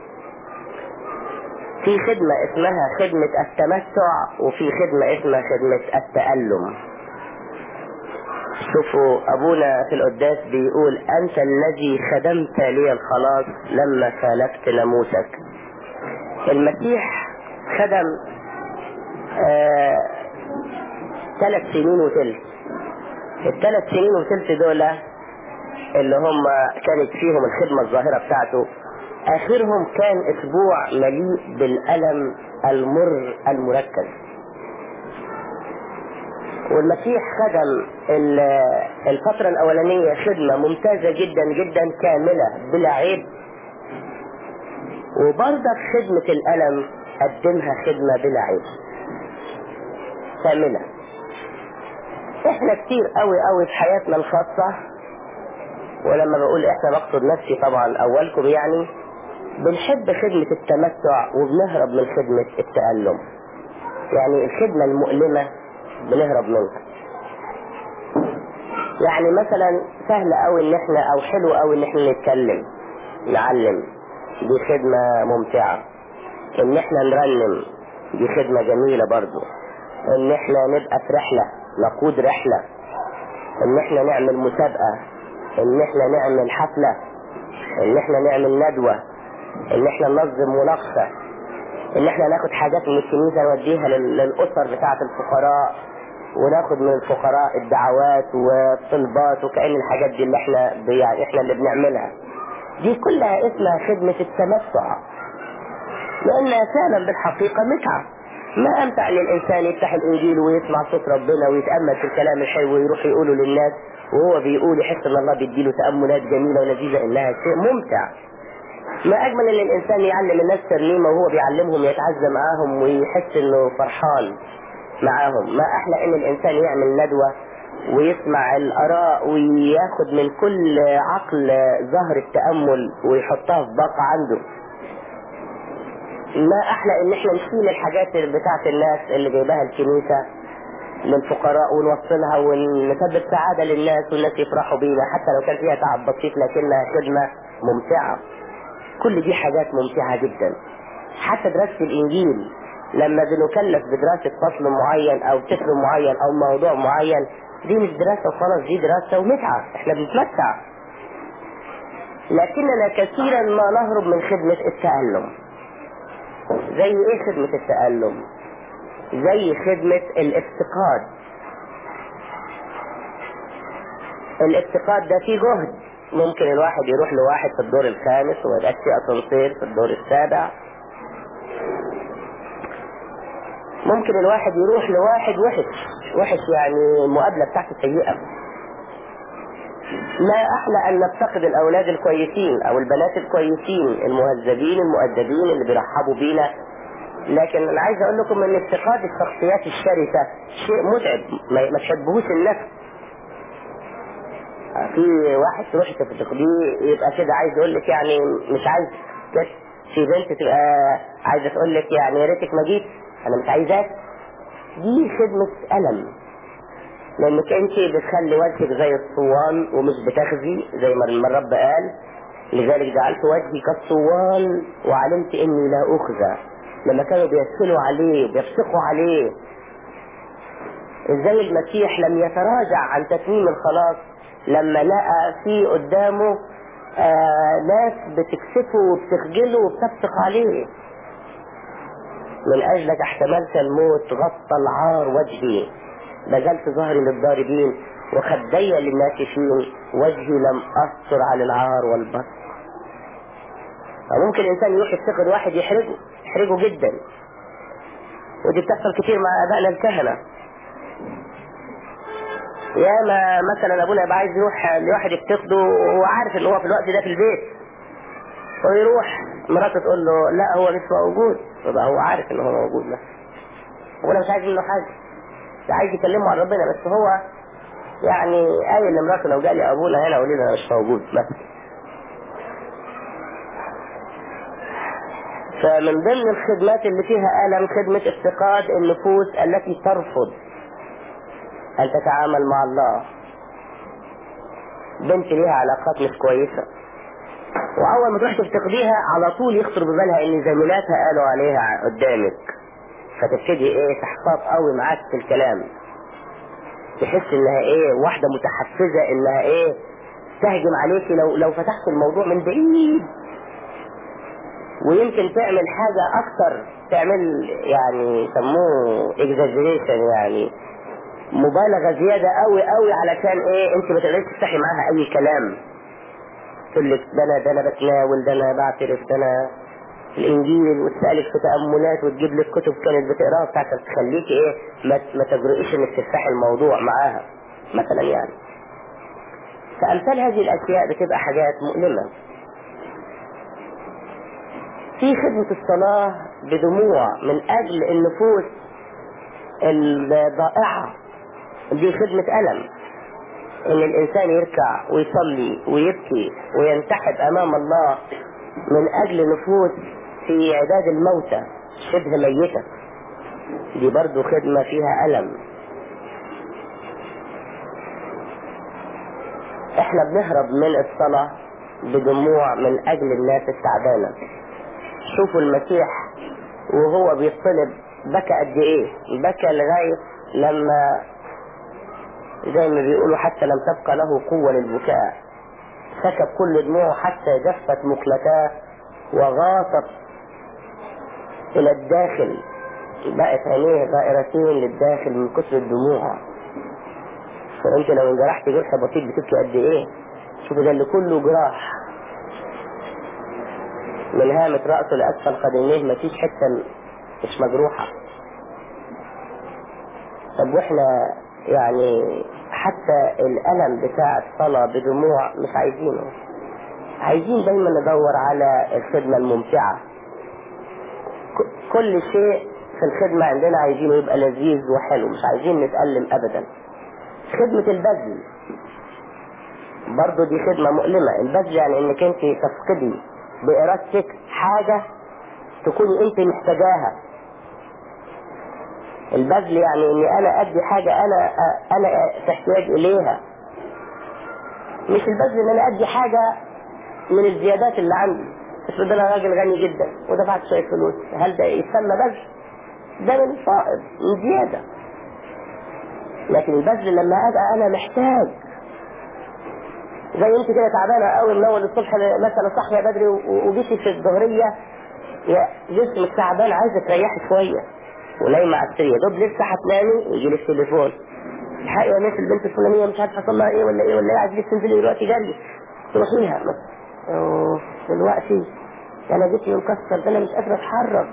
في خدمة اسمها خدمة التمتع وفي خدمة اسمها خدمة التألم شوفوا ابونا في القداس بيقول انت الذي خدمت لي الخلاص لما سالكت ناموسك المسيح خدم آه ثلاث سنين وثلث الثلاث سنين وثلث دول اللي هم كانت فيهم الخدمة الظاهرة بتاعته اخرهم كان اسبوع مليء بالالم المر المركز والمسيح خدم الفترة الاولانية خدمة ممتازة جدا جدا كاملة بلا عيب وبرضك خدمة الالم قدمها خدمة بلا عيب كاملة احنا كتير قوي قوي في حياتنا الخاصة ولما بقول احنا بقصد نفسي طبعا اولكم يعني بنحب خدمة التمتع وبنهرب من خدمة التألم يعني الخدمة المؤلمة بنهرب منها يعني مثلا سهل قوي ان احنا او حلو قوي ان احنا نتكلم نعلم دي خدمة ممتعة ان احنا نرنم دي خدمة جميلة برضو ان احنا نبقى في رحلة نقود رحلة ان احنا نعمل مسابقة ان احنا نعمل حفلة ان احنا نعمل ندوة ان احنا ننظم مناقشة ان احنا ناخد حاجات من الكنيسة نوديها للاسر بتاعة الفقراء وناخد من الفقراء الدعوات والطلبات وكأن الحاجات دي اللي احنا يعني احنا اللي بنعملها دي كلها اسمها خدمة التمتع لانها فعلا بالحقيقة متعة ما امتع للانسان يفتح الانجيل ويسمع صوت ربنا ويتأمل في الكلام الحلو ويروح يقوله للناس وهو بيقول يحس ان الله بيديله تأملات جميلة ولذيذة انها شيء ممتع ما اجمل ان الانسان يعلم الناس ترنيمه وهو بيعلمهم يتعزى معاهم ويحس انه فرحان معاهم ما احلى ان الانسان يعمل ندوه ويسمع الاراء وياخد من كل عقل ظهر التامل ويحطها في باقه عنده ما احلى ان احنا نشيل الحاجات بتاعت الناس اللي جايباها الكنيسه للفقراء ونوصلها ونسبب سعادة للناس والناس يفرحوا بينا حتى لو كان فيها تعب بسيط لكنها خدمة ممتعة كل دي حاجات ممتعة جدا حتى دراسة الإنجيل لما بنكلف بدراسة فصل معين أو طفل معين أو موضوع معين دي مش دراسة وخلاص دي دراسة ومتعة احنا بنتمتع لكننا كثيرا ما نهرب من خدمة التألم زي ايه خدمة التألم زي خدمة الافتقاد الافتقاد ده فيه جهد ممكن الواحد يروح لواحد في الدور الخامس وما يبقاش فيه اسانسير في الدور السابع ممكن الواحد يروح لواحد وحش وحش يعني المقابلة بتاعته سيئة ما احلى ان نفتقد الاولاد الكويسين او البنات الكويسين المهذبين المؤدبين اللي بيرحبوا بينا لكن انا عايز اقول لكم ان افتقاد الشخصيات الشرسة شيء متعب ما ما تشبهوش النفس في واحد تروح تفتقديه يبقى كده عايز يقول لك يعني مش عايز كده في بنت تبقى عايزه تقول لك يعني يا ريتك ما جيت انا مش عايزاك دي خدمة ألم لأنك أنت بتخلي وجهك زي الصوان ومش بتخزي زي ما الرب قال لذلك جعلت وجهي كالصوان وعلمت إني لا أخزى لما كانوا بيسكنوا عليه بيفسقوا عليه ازاي المسيح لم يتراجع عن تتميم الخلاص لما لقى في قدامه آه ناس بتكسفه وبتخجله وبتفسق عليه من أجلك احتملت الموت غطى العار وجهي بذلت ظهري للضاربين وخدي للناكفين وجهي لم أستر على العار والبطر ممكن الإنسان يروح يفتقد واحد يحرجه يحرجه جدا ودي بتحصل كتير مع أبائنا الكهنة ياما مثلا أبونا يبقى عايز يروح لواحد يفتقده وهو عارف إن هو في الوقت ده في البيت ويروح مراته تقول له لا هو مش موجود يبقى هو عارف ان هو موجود بس وانا مش عايز منه حاجه ده عايز يكلمه عن ربنا بس هو يعني قايل لمراته لو جالي ابونا هنا قولي له انا مش موجود بس فمن ضمن الخدمات اللي فيها ألم خدمة افتقاد النفوس التي ترفض أن تتعامل مع الله بنت ليها علاقات مش كويسة واول ما تروح تفتقديها على طول يخطر ببالها ان زميلاتها قالوا عليها قدامك فتبتدي ايه تحتاط قوي معاك في الكلام تحس انها ايه واحده متحفزه انها ايه تهجم عليكي لو لو فتحت الموضوع من بعيد ويمكن تعمل حاجة أكتر تعمل يعني يسموه exaggeration يعني مبالغة زيادة قوي قوي علشان ايه انت ما تقدريش تفتحي معاها اي كلام تقول لك ده انا ده انا بتناول ده انا بعترف ده انا الانجيل وتسالك في تاملات وتجيب لك كتب كانت بتقراها بتاعت تخليكي ايه ما ما تجرؤيش انك تفتحي الموضوع معاها مثلا يعني فامثال هذه الاشياء بتبقى حاجات مؤلمه في خدمة الصلاة بدموع من أجل النفوس الضائعة دي خدمة ألم ان الانسان يركع ويصلي ويبكي وينتحب امام الله من اجل نفوس في عداد الموتى شبه ميتة دي برضو خدمة فيها ألم احنا بنهرب من الصلاة بدموع من اجل الناس التعبانة شوفوا المسيح وهو بيطلب بكى قد ايه بكى لغاية لما زي ما بيقولوا حتى لم تبقى له قوة للبكاء سكب كل دموعه حتى جفت مقلتاه وغاصت إلى الداخل بقت عينيه غائرتين للداخل من كثر الدموع فأنت لو انجرحت جرح بسيط بتبكي قد إيه شوفوا ده اللي كله جراح من هامة رأسه لأسفل قدميه مفيش حتة مش مجروحة طب واحنا يعني حتى الألم بتاع الصلاة بدموع مش عايزينه عايزين دايما ندور على الخدمة الممتعة ك- كل شيء في الخدمة عندنا عايزينه يبقى لذيذ وحلو مش عايزين نتألم أبدا خدمة البذل برضو دي خدمة مؤلمة البذل يعني انك انت تفقدي بإرادتك حاجة تكوني انت محتاجاها البذل يعني اني انا ادي حاجة انا انا في احتياج اليها مش البذل ان انا ادي حاجة من الزيادات اللي عندي افرض انا راجل غني جدا ودفعت شوية فلوس هل ده يسمى بذل؟ ده من فائض من زيادة لكن البذل لما ابقى انا محتاج زي انت كده تعبانه قوي من اول الصبح مثلا صاحيه بدري و- وجيتي في الظهريه يا جسمك تعبان عايزه تريحي شويه ونايمه على السرير دوب لسه هتنامي ويجي لك تليفون الحقي يا ناس البنت الفلانيه مش عارفه حصل لها ايه ولا ايه ولا ايه عايزك تنزلي دلوقتي جري تروحيها مثلا أوه، دلوقتي ده انا جسمي مكسر ده انا مش قادره اتحرك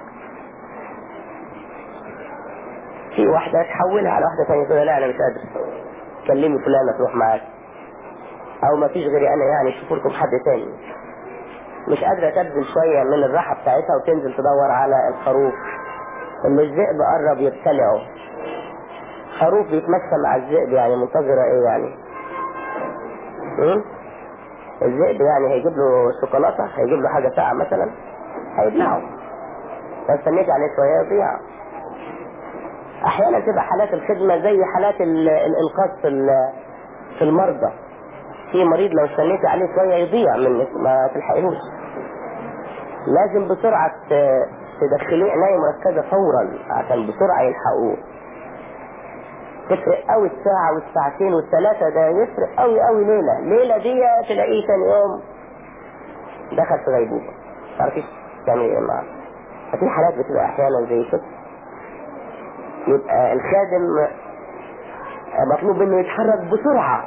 في واحده تحولها على واحده ثانيه تقول لا انا مش قادر كلمي فلانه تروح معاك او ما فيش غيري انا يعني شوفوا لكم حد تاني مش قادرة تبذل شوية من الراحة بتاعتها وتنزل تدور على الخروف اللي الذئب قرب يبتلعه خروف بيتمشى مع الذئب يعني منتظرة ايه يعني م? الذئب يعني هيجيب له شوكولاتة هيجيب له حاجة ساقعة مثلا هيبلعه لو استنيت عليه شوية يضيع احيانا تبقى حالات الخدمة زي حالات ال- الانقاذ في ال- في المرضى في مريض لو استنيت عليه شوية يضيع منك ما تلحقيهوش لازم بسرعة ت- تدخليه عناية مركزة فورا عشان بسرعة يلحقوه تفرق قوي الساعة والساعتين والثلاثة ده يفرق قوي قوي ليلة ليلة دي تلاقيه ثاني يوم دخل في غيبوبة تعرفيش تعمل ايه معاه ففي حالات بتبقى احيانا زي كده يبقى الخادم مطلوب منه يتحرك بسرعة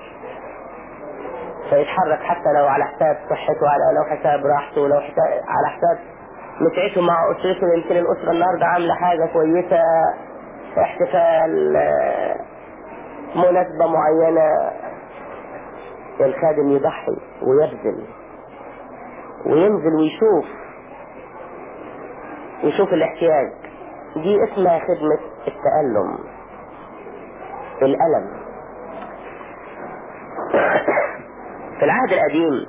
فيتحرك حتى لو على حساب صحته على لو حساب راحته لو حساب على حساب متعته مع اسرته يمكن الاسره النهارده عامله حاجه كويسه احتفال آه، مناسبه معينه الخادم يضحي ويبذل وينزل ويشوف يشوف الاحتياج دي اسمها خدمة التألم الألم في العهد القديم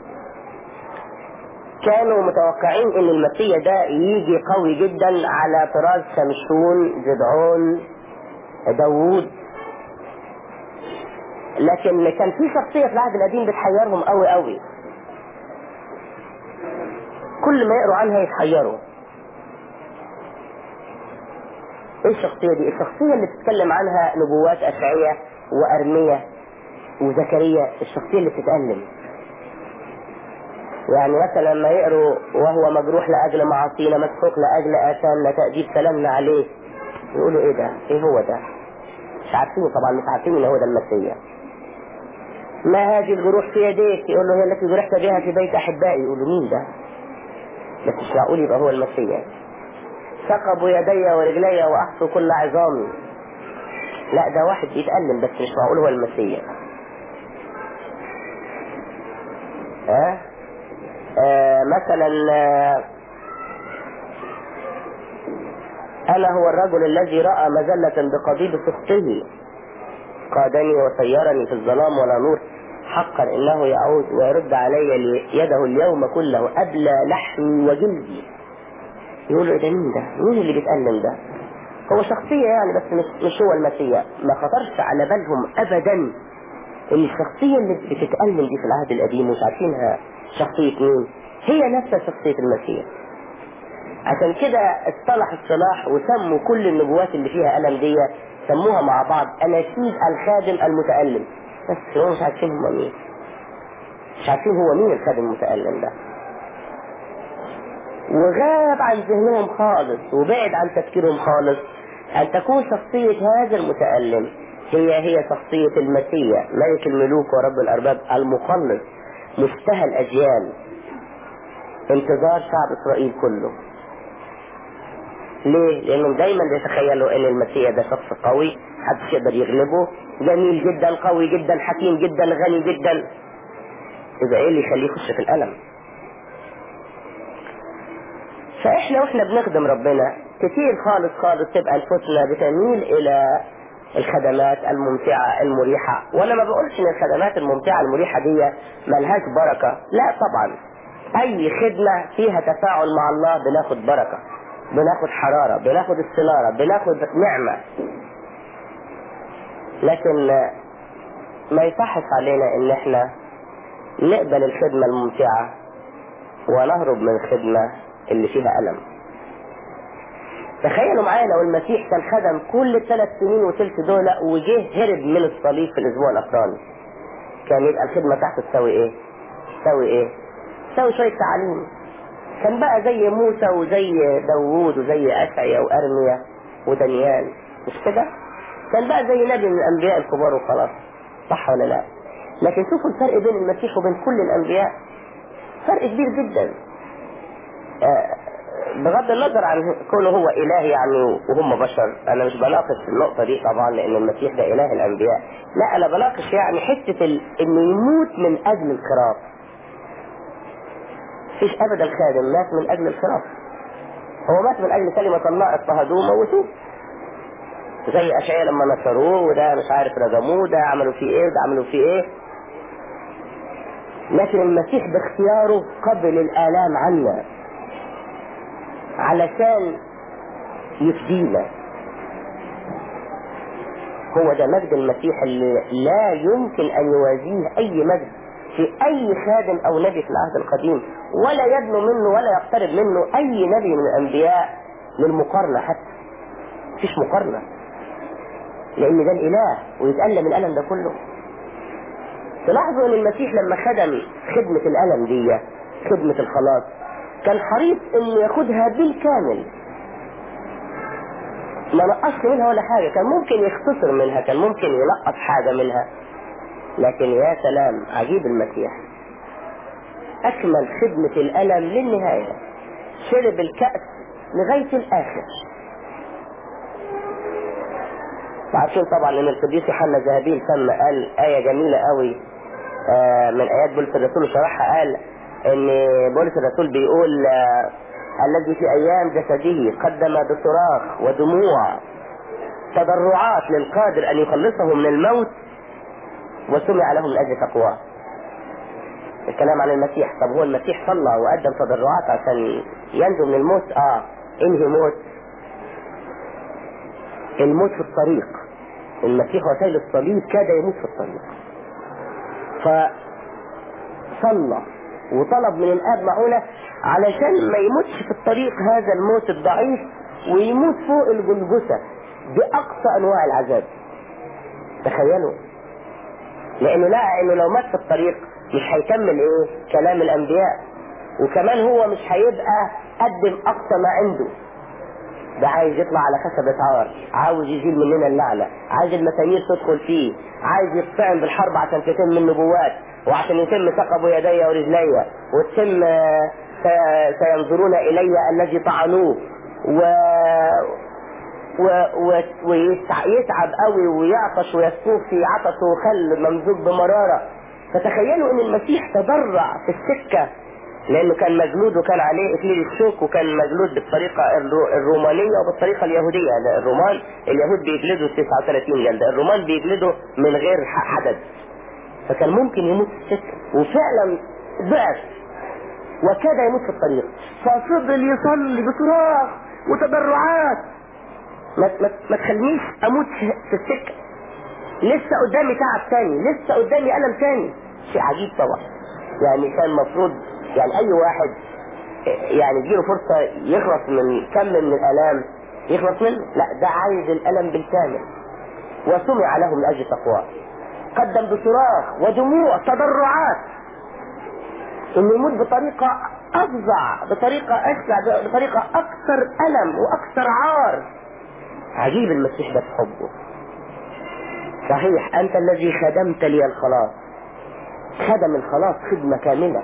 كانوا متوقعين ان المسيح ده يجي قوي جدا على طراز شمشون جدعون داوود لكن كان في شخصية في العهد القديم بتحيرهم قوي قوي كل ما يقروا عنها يتحيروا ايه الشخصية دي الشخصية اللي بتتكلم عنها نبوات أشعية وأرمية وزكريا الشخصية اللي بتتألم يعني مثلا لما يقروا وهو مجروح لأجل معاصينا مسحوق لأجل آثامنا تأديب سلامنا عليه يقولوا ايه ده ايه هو ده مش عارفين طبعا مش عارفين ان هو ده المسيح ما هذه الجروح في يديك يقول له هي التي جرحت بها في بيت احبائي يقولوا مين ده بس مش معقول يبقى هو المسيح ثقبوا يدي ورجلي واحصوا كل عظامي لا ده واحد بيتألم بس مش معقول هو المسيح ها آه مثلا آه أنا هو الرجل الذي رأى مزلة بقضيب سخطه قادني وسيرني في الظلام ولا نور حقا إنه يعود ويرد علي لي- يده اليوم كله أبلى لحمي وجلدي يقولوا إيه ده مين ده؟ مين اللي بيتألم ده؟ هو شخصية يعني بس مش, مش هو المسيح ما خطرش على بالهم أبدا إن الشخصية اللي بتتألم دي في العهد القديم مش عارفينها شخصية مين هي نفسها شخصية المسيح عشان كده اصطلح الصلاح وسموا كل النبوات اللي فيها ألم دي سموها مع بعض أناشيد الخادم المتألم بس هم مش عارفين هم مين مش عارفين هو مين الخادم المتألم ده وغاب عن ذهنهم خالص وبعد عن تفكيرهم خالص أن تكون شخصية هذا المتألم هي هي شخصية المسيح ملك الملوك ورب الأرباب المخلص مشتهى الأجيال انتظار شعب إسرائيل كله ليه؟ لأنهم دايما بيتخيلوا أن المسيح ده شخص قوي محدش يقدر يغلبه جميل جدا قوي جدا حكيم جدا غني جدا يبقى ايه اللي يخليه يخش في الالم فاحنا واحنا بنخدم ربنا كتير خالص خالص تبقى نفوسنا بتميل الى الخدمات الممتعة المريحة وانا ما بقولش ان الخدمات الممتعة المريحة دي ملهاش بركة لا طبعا اي خدمة فيها تفاعل مع الله بناخد بركة بناخد حرارة بناخد استنارة بناخد نعمة لكن ما يصحش علينا ان احنا نقبل الخدمة الممتعة ونهرب من الخدمة اللي فيها ألم تخيلوا معايا لو المسيح كان خدم كل الثلاث سنين وثلث دول وجه هرب من الصليب في الاسبوع الاخراني كان يبقى الخدمه بتاعته تساوي ايه؟ تساوي ايه؟ تساوي شويه تعليم كان بقى زي موسى وزي داوود وزي اشعيا وارميا ودانيال مش كده؟ كان بقى زي نبي من الانبياء الكبار وخلاص صح ولا لا؟ لكن شوفوا الفرق بين المسيح وبين كل الانبياء فرق كبير جدا آه بغض النظر عن كونه هو اله يعني وهم بشر انا مش بناقش النقطة دي طبعا لان المسيح ده اله الانبياء لا انا بناقش يعني حتة ال... انه يموت من اجل الخراف مفيش ابدا خادم مات من اجل الخراف هو مات من اجل كلمة الله اضطهدوه موتوه زي اشعياء لما نصروه وده مش عارف رجموه ده عملوا فيه ايه وده عملوا فيه ايه لكن المسيح باختياره قبل الالام عنا علشان يفدينا هو ده مجد المسيح اللي لا يمكن ان يوازيه اي مجد في اي خادم او نبي في العهد القديم ولا يدنو منه ولا يقترب منه اي نبي من الانبياء للمقارنة حتى مفيش مقارنة لان ده الاله ويتألم الالم ده كله تلاحظوا ان المسيح لما خدم خدمة الالم دي خدمة الخلاص كان حريص انه ياخدها بالكامل ما نقصش منها ولا حاجة كان ممكن يختصر منها كان ممكن ينقص حاجة منها لكن يا سلام عجيب المسيح اكمل خدمة الالم للنهاية شرب الكأس لغاية الاخر عارفين طبعا ان القديس يوحنا الذهبي الفم قال آية جميلة قوي آه من آيات بولس الرسول شرحها قال ان بولس الرسول بيقول آه الذي في ايام جسده قدم بصراخ ودموع تضرعات للقادر ان يخلصه من الموت وسمع له من اجل تقواه الكلام عن المسيح طب هو المسيح صلى وقدم تضرعات عشان ينجو من الموت اه انهي موت الموت في الطريق المسيح وسائل الصليب كاد يموت في الطريق فصلى وطلب من الاب معونة علشان ما يموتش في الطريق هذا الموت الضعيف ويموت فوق الجلجسة بأقصى أنواع العذاب تخيلوا لأنه لقى إنه لو مات في الطريق مش هيكمل إيه كلام الأنبياء وكمان هو مش هيبقى قدم أقصى ما عنده ده عايز يطلع على خشبة عار عاوز يزيل مننا اللعنة عايز المسامير تدخل فيه عايز يقتعن بالحرب عشان تتم النبوات وعشان يتم ثقب يدي ورجلي وتتم سينظرون إلي الذي طعنوه و و... و... ويتعب قوي ويعطش ويسكوف في عطشه وخل ممزوج بمرارة فتخيلوا ان المسيح تضرع في السكة لانه كان مجلود وكان عليه اكليل الشوك وكان مجلود بالطريقة الرومانية وبالطريقة اليهودية الرومان اليهود بيجلدوا 39 جلدة الرومان بيجلدوا من غير حدد فكان ممكن يموت في السكة وفعلا ضعف وكاد يموت في الطريق ففضل يصلي بصراخ وتضرعات ما, ما, ما تخلينيش اموت في السكة لسه قدامي تعب تاني لسه قدامي الم تاني شيء عجيب طبعا يعني كان المفروض يعني اي واحد يعني يجيله فرصة يخلص من كم من الالام يخلص منه لا ده عايز الالم بالكامل وسمع له من اجل تقواه قدم بصراخ ودموع تضرعات انه يموت بطريقة افظع بطريقة اشجع بطريقة اكثر الم واكثر عار عجيب المسيح ده في حبه صحيح انت الذي خدمت لي الخلاص خدم الخلاص خدمة كاملة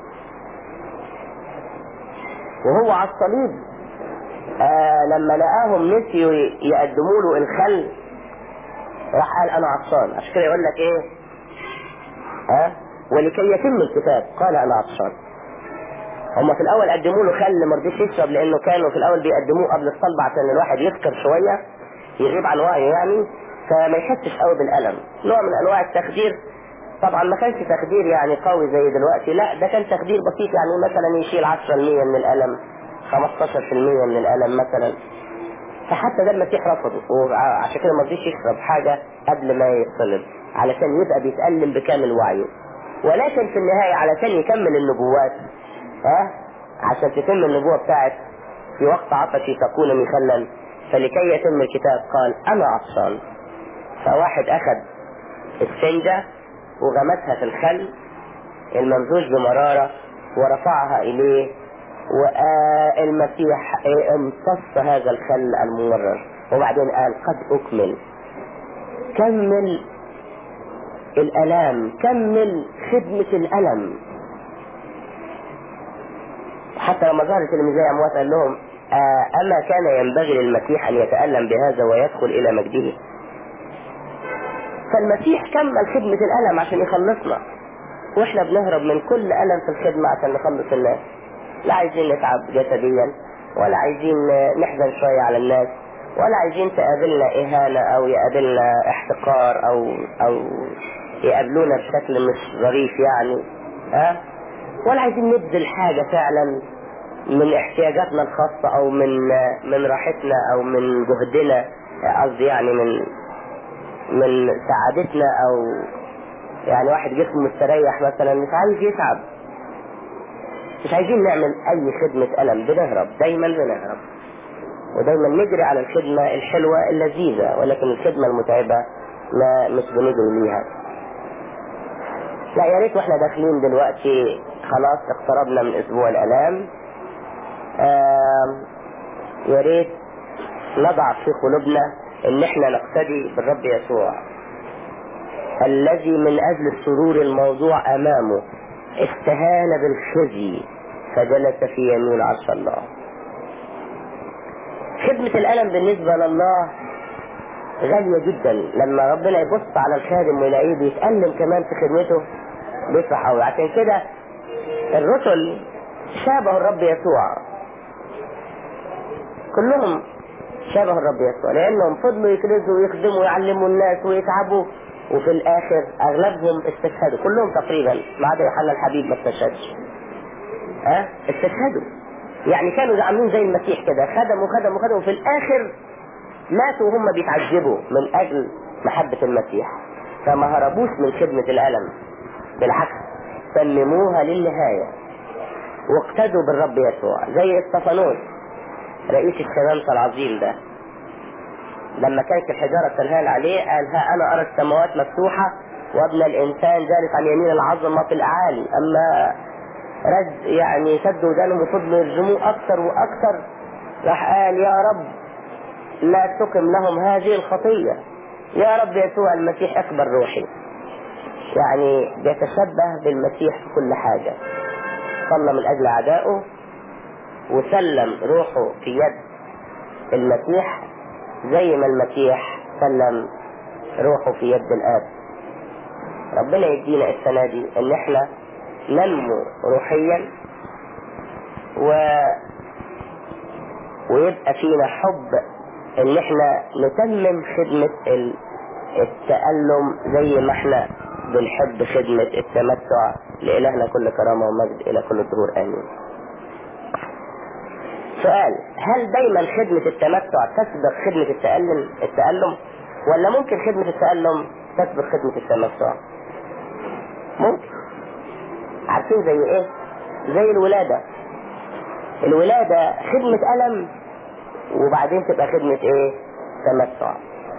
وهو على الصليب آه لما لقاهم نسيوا يقدموا له الخل راح قال انا عطشان عشان كده يقول لك ايه ها ولكي يتم الكتاب قال انا عطشان هم في الاول قدموا له خل ما رضيش يشرب لانه كانوا في الاول بيقدموه قبل الصلب عشان الواحد يسكر شويه يغيب عن وعيه يعني فما يحسش قوي بالالم نوع من انواع التخدير طبعا ما كانش تخدير يعني قوي زي دلوقتي لا ده كان تخدير بسيط يعني مثلا يشيل 10% من الالم 15% من الالم مثلا فحتى ده المسيح رفضه وعشان كده ما رضيش يشرب حاجه قبل ما يتصلب علشان يبقى بيتألم بكامل وعيه ولكن في النهاية علشان يكمل النبوات ها عشان تتم النبوة بتاعت في وقت عطشي تكون مخلا فلكي يتم الكتاب قال انا عطشان فواحد اخذ السنجة وغمسها في الخل الممزوج بمرارة ورفعها اليه والمسيح امتص هذا الخل الممرر وبعدين قال قد اكمل كمل الالام كمل خدمة الالم حتى لما ظهر تلميذي اموات قال لهم آه اما كان ينبغي للمسيح ان يتألم بهذا ويدخل الى مجده فالمسيح كمل خدمة الالم عشان يخلصنا واحنا بنهرب من كل الم في الخدمة عشان نخلص الناس لا عايزين نتعب جسديا ولا عايزين نحزن شوية على الناس ولا عايزين تقابلنا إهانة أو يقابلنا احتقار أو أو يقابلونا بشكل مش ظريف يعني ها أه؟ ولا عايزين نبذل حاجة فعلا من احتياجاتنا الخاصة أو من من راحتنا أو من جهدنا قصدي يعني من من سعادتنا أو يعني واحد جسمه مستريح مثلا مش عايز يتعب مش عايزين نعمل اي خدمة ألم بنهرب دايما بنهرب ودايما نجري على الخدمة الحلوة اللذيذة ولكن الخدمة المتعبة ما مش بنجري ليها لا يا ريت واحنا داخلين دلوقتي خلاص اقتربنا من اسبوع الالام يا ريت نضع في قلوبنا ان احنا نقتدي بالرب يسوع الذي من اجل السرور الموضوع امامه استهان بالخزي فجلس في يمين عرش الله خدمة الألم بالنسبة لله غالية جدا لما ربنا يبص على الخادم ويلاقيه بيتألم كمان في خدمته بيفرح قوي عشان كده الرسل شابهوا الرب يسوع كلهم شابهوا الرب يسوع لأنهم فضلوا يكرزوا ويخدموا ويعلموا الناس ويتعبوا وفي الاخر اغلبهم استشهدوا كلهم تقريبا ما عدا يوحنا الحبيب ما استشهدش ها أه؟ استشهدوا يعني كانوا عاملين زي المسيح كده خدموا خدموا خدموا في الاخر ماتوا وهم بيتعذبوا من اجل محبة المسيح فما هربوش من خدمة الالم بالعكس سلموها للنهاية واقتدوا بالرب يسوع زي استفانوس رئيس الشمامسة العظيم ده لما كانت الحجارة تنهال عليه قال ها أنا أرى السماوات مفتوحة وابن الإنسان جالس عن يمين العظمة في الأعالي أما رد يعني سدوا ودانهم وفضلوا يرجموه أكثر وأكثر راح قال يا رب لا تقم لهم هذه الخطية يا رب يسوع المسيح أكبر روحي يعني بيتشبه بالمسيح في كل حاجة صلى من أجل أعدائه وسلم روحه في يد المسيح زي ما المسيح سلم روحه في يد الآب ربنا يدينا السنة دي ان احنا ننمو روحيا و ويبقى فينا حب ان احنا نتمم خدمة التألم زي ما احنا بنحب خدمة التمتع لإلهنا كل كرامة ومجد إلى كل الدهور آمين سؤال هل دايما خدمة التمتع تسبق خدمة التألم التألم ولا ممكن خدمة التألم تسبق خدمة التمتع ممكن عارفين زي ايه زي الولادة الولادة خدمة ألم وبعدين تبقى خدمة ايه تمتع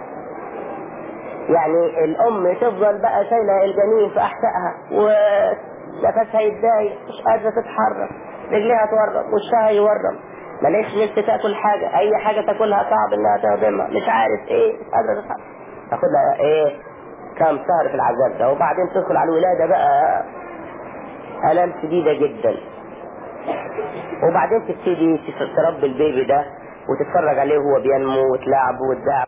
يعني الام تفضل بقى شايلة الجنين في احشائها ونفسها يتضايق مش قادرة تتحرك رجليها تورم وشها يورم ماليش نفس تاكل حاجة اي حاجة تاكلها صعب انها تهضمها مش عارف ايه مش قادرة تتحرك تاخدها ايه كام شهر في العذاب ده وبعدين تدخل على الولادة بقى الام شديدة جدا وبعدين تبتدي تربي البيبي ده وتتفرج عليه وهو بينمو وتلاعبه وتدعم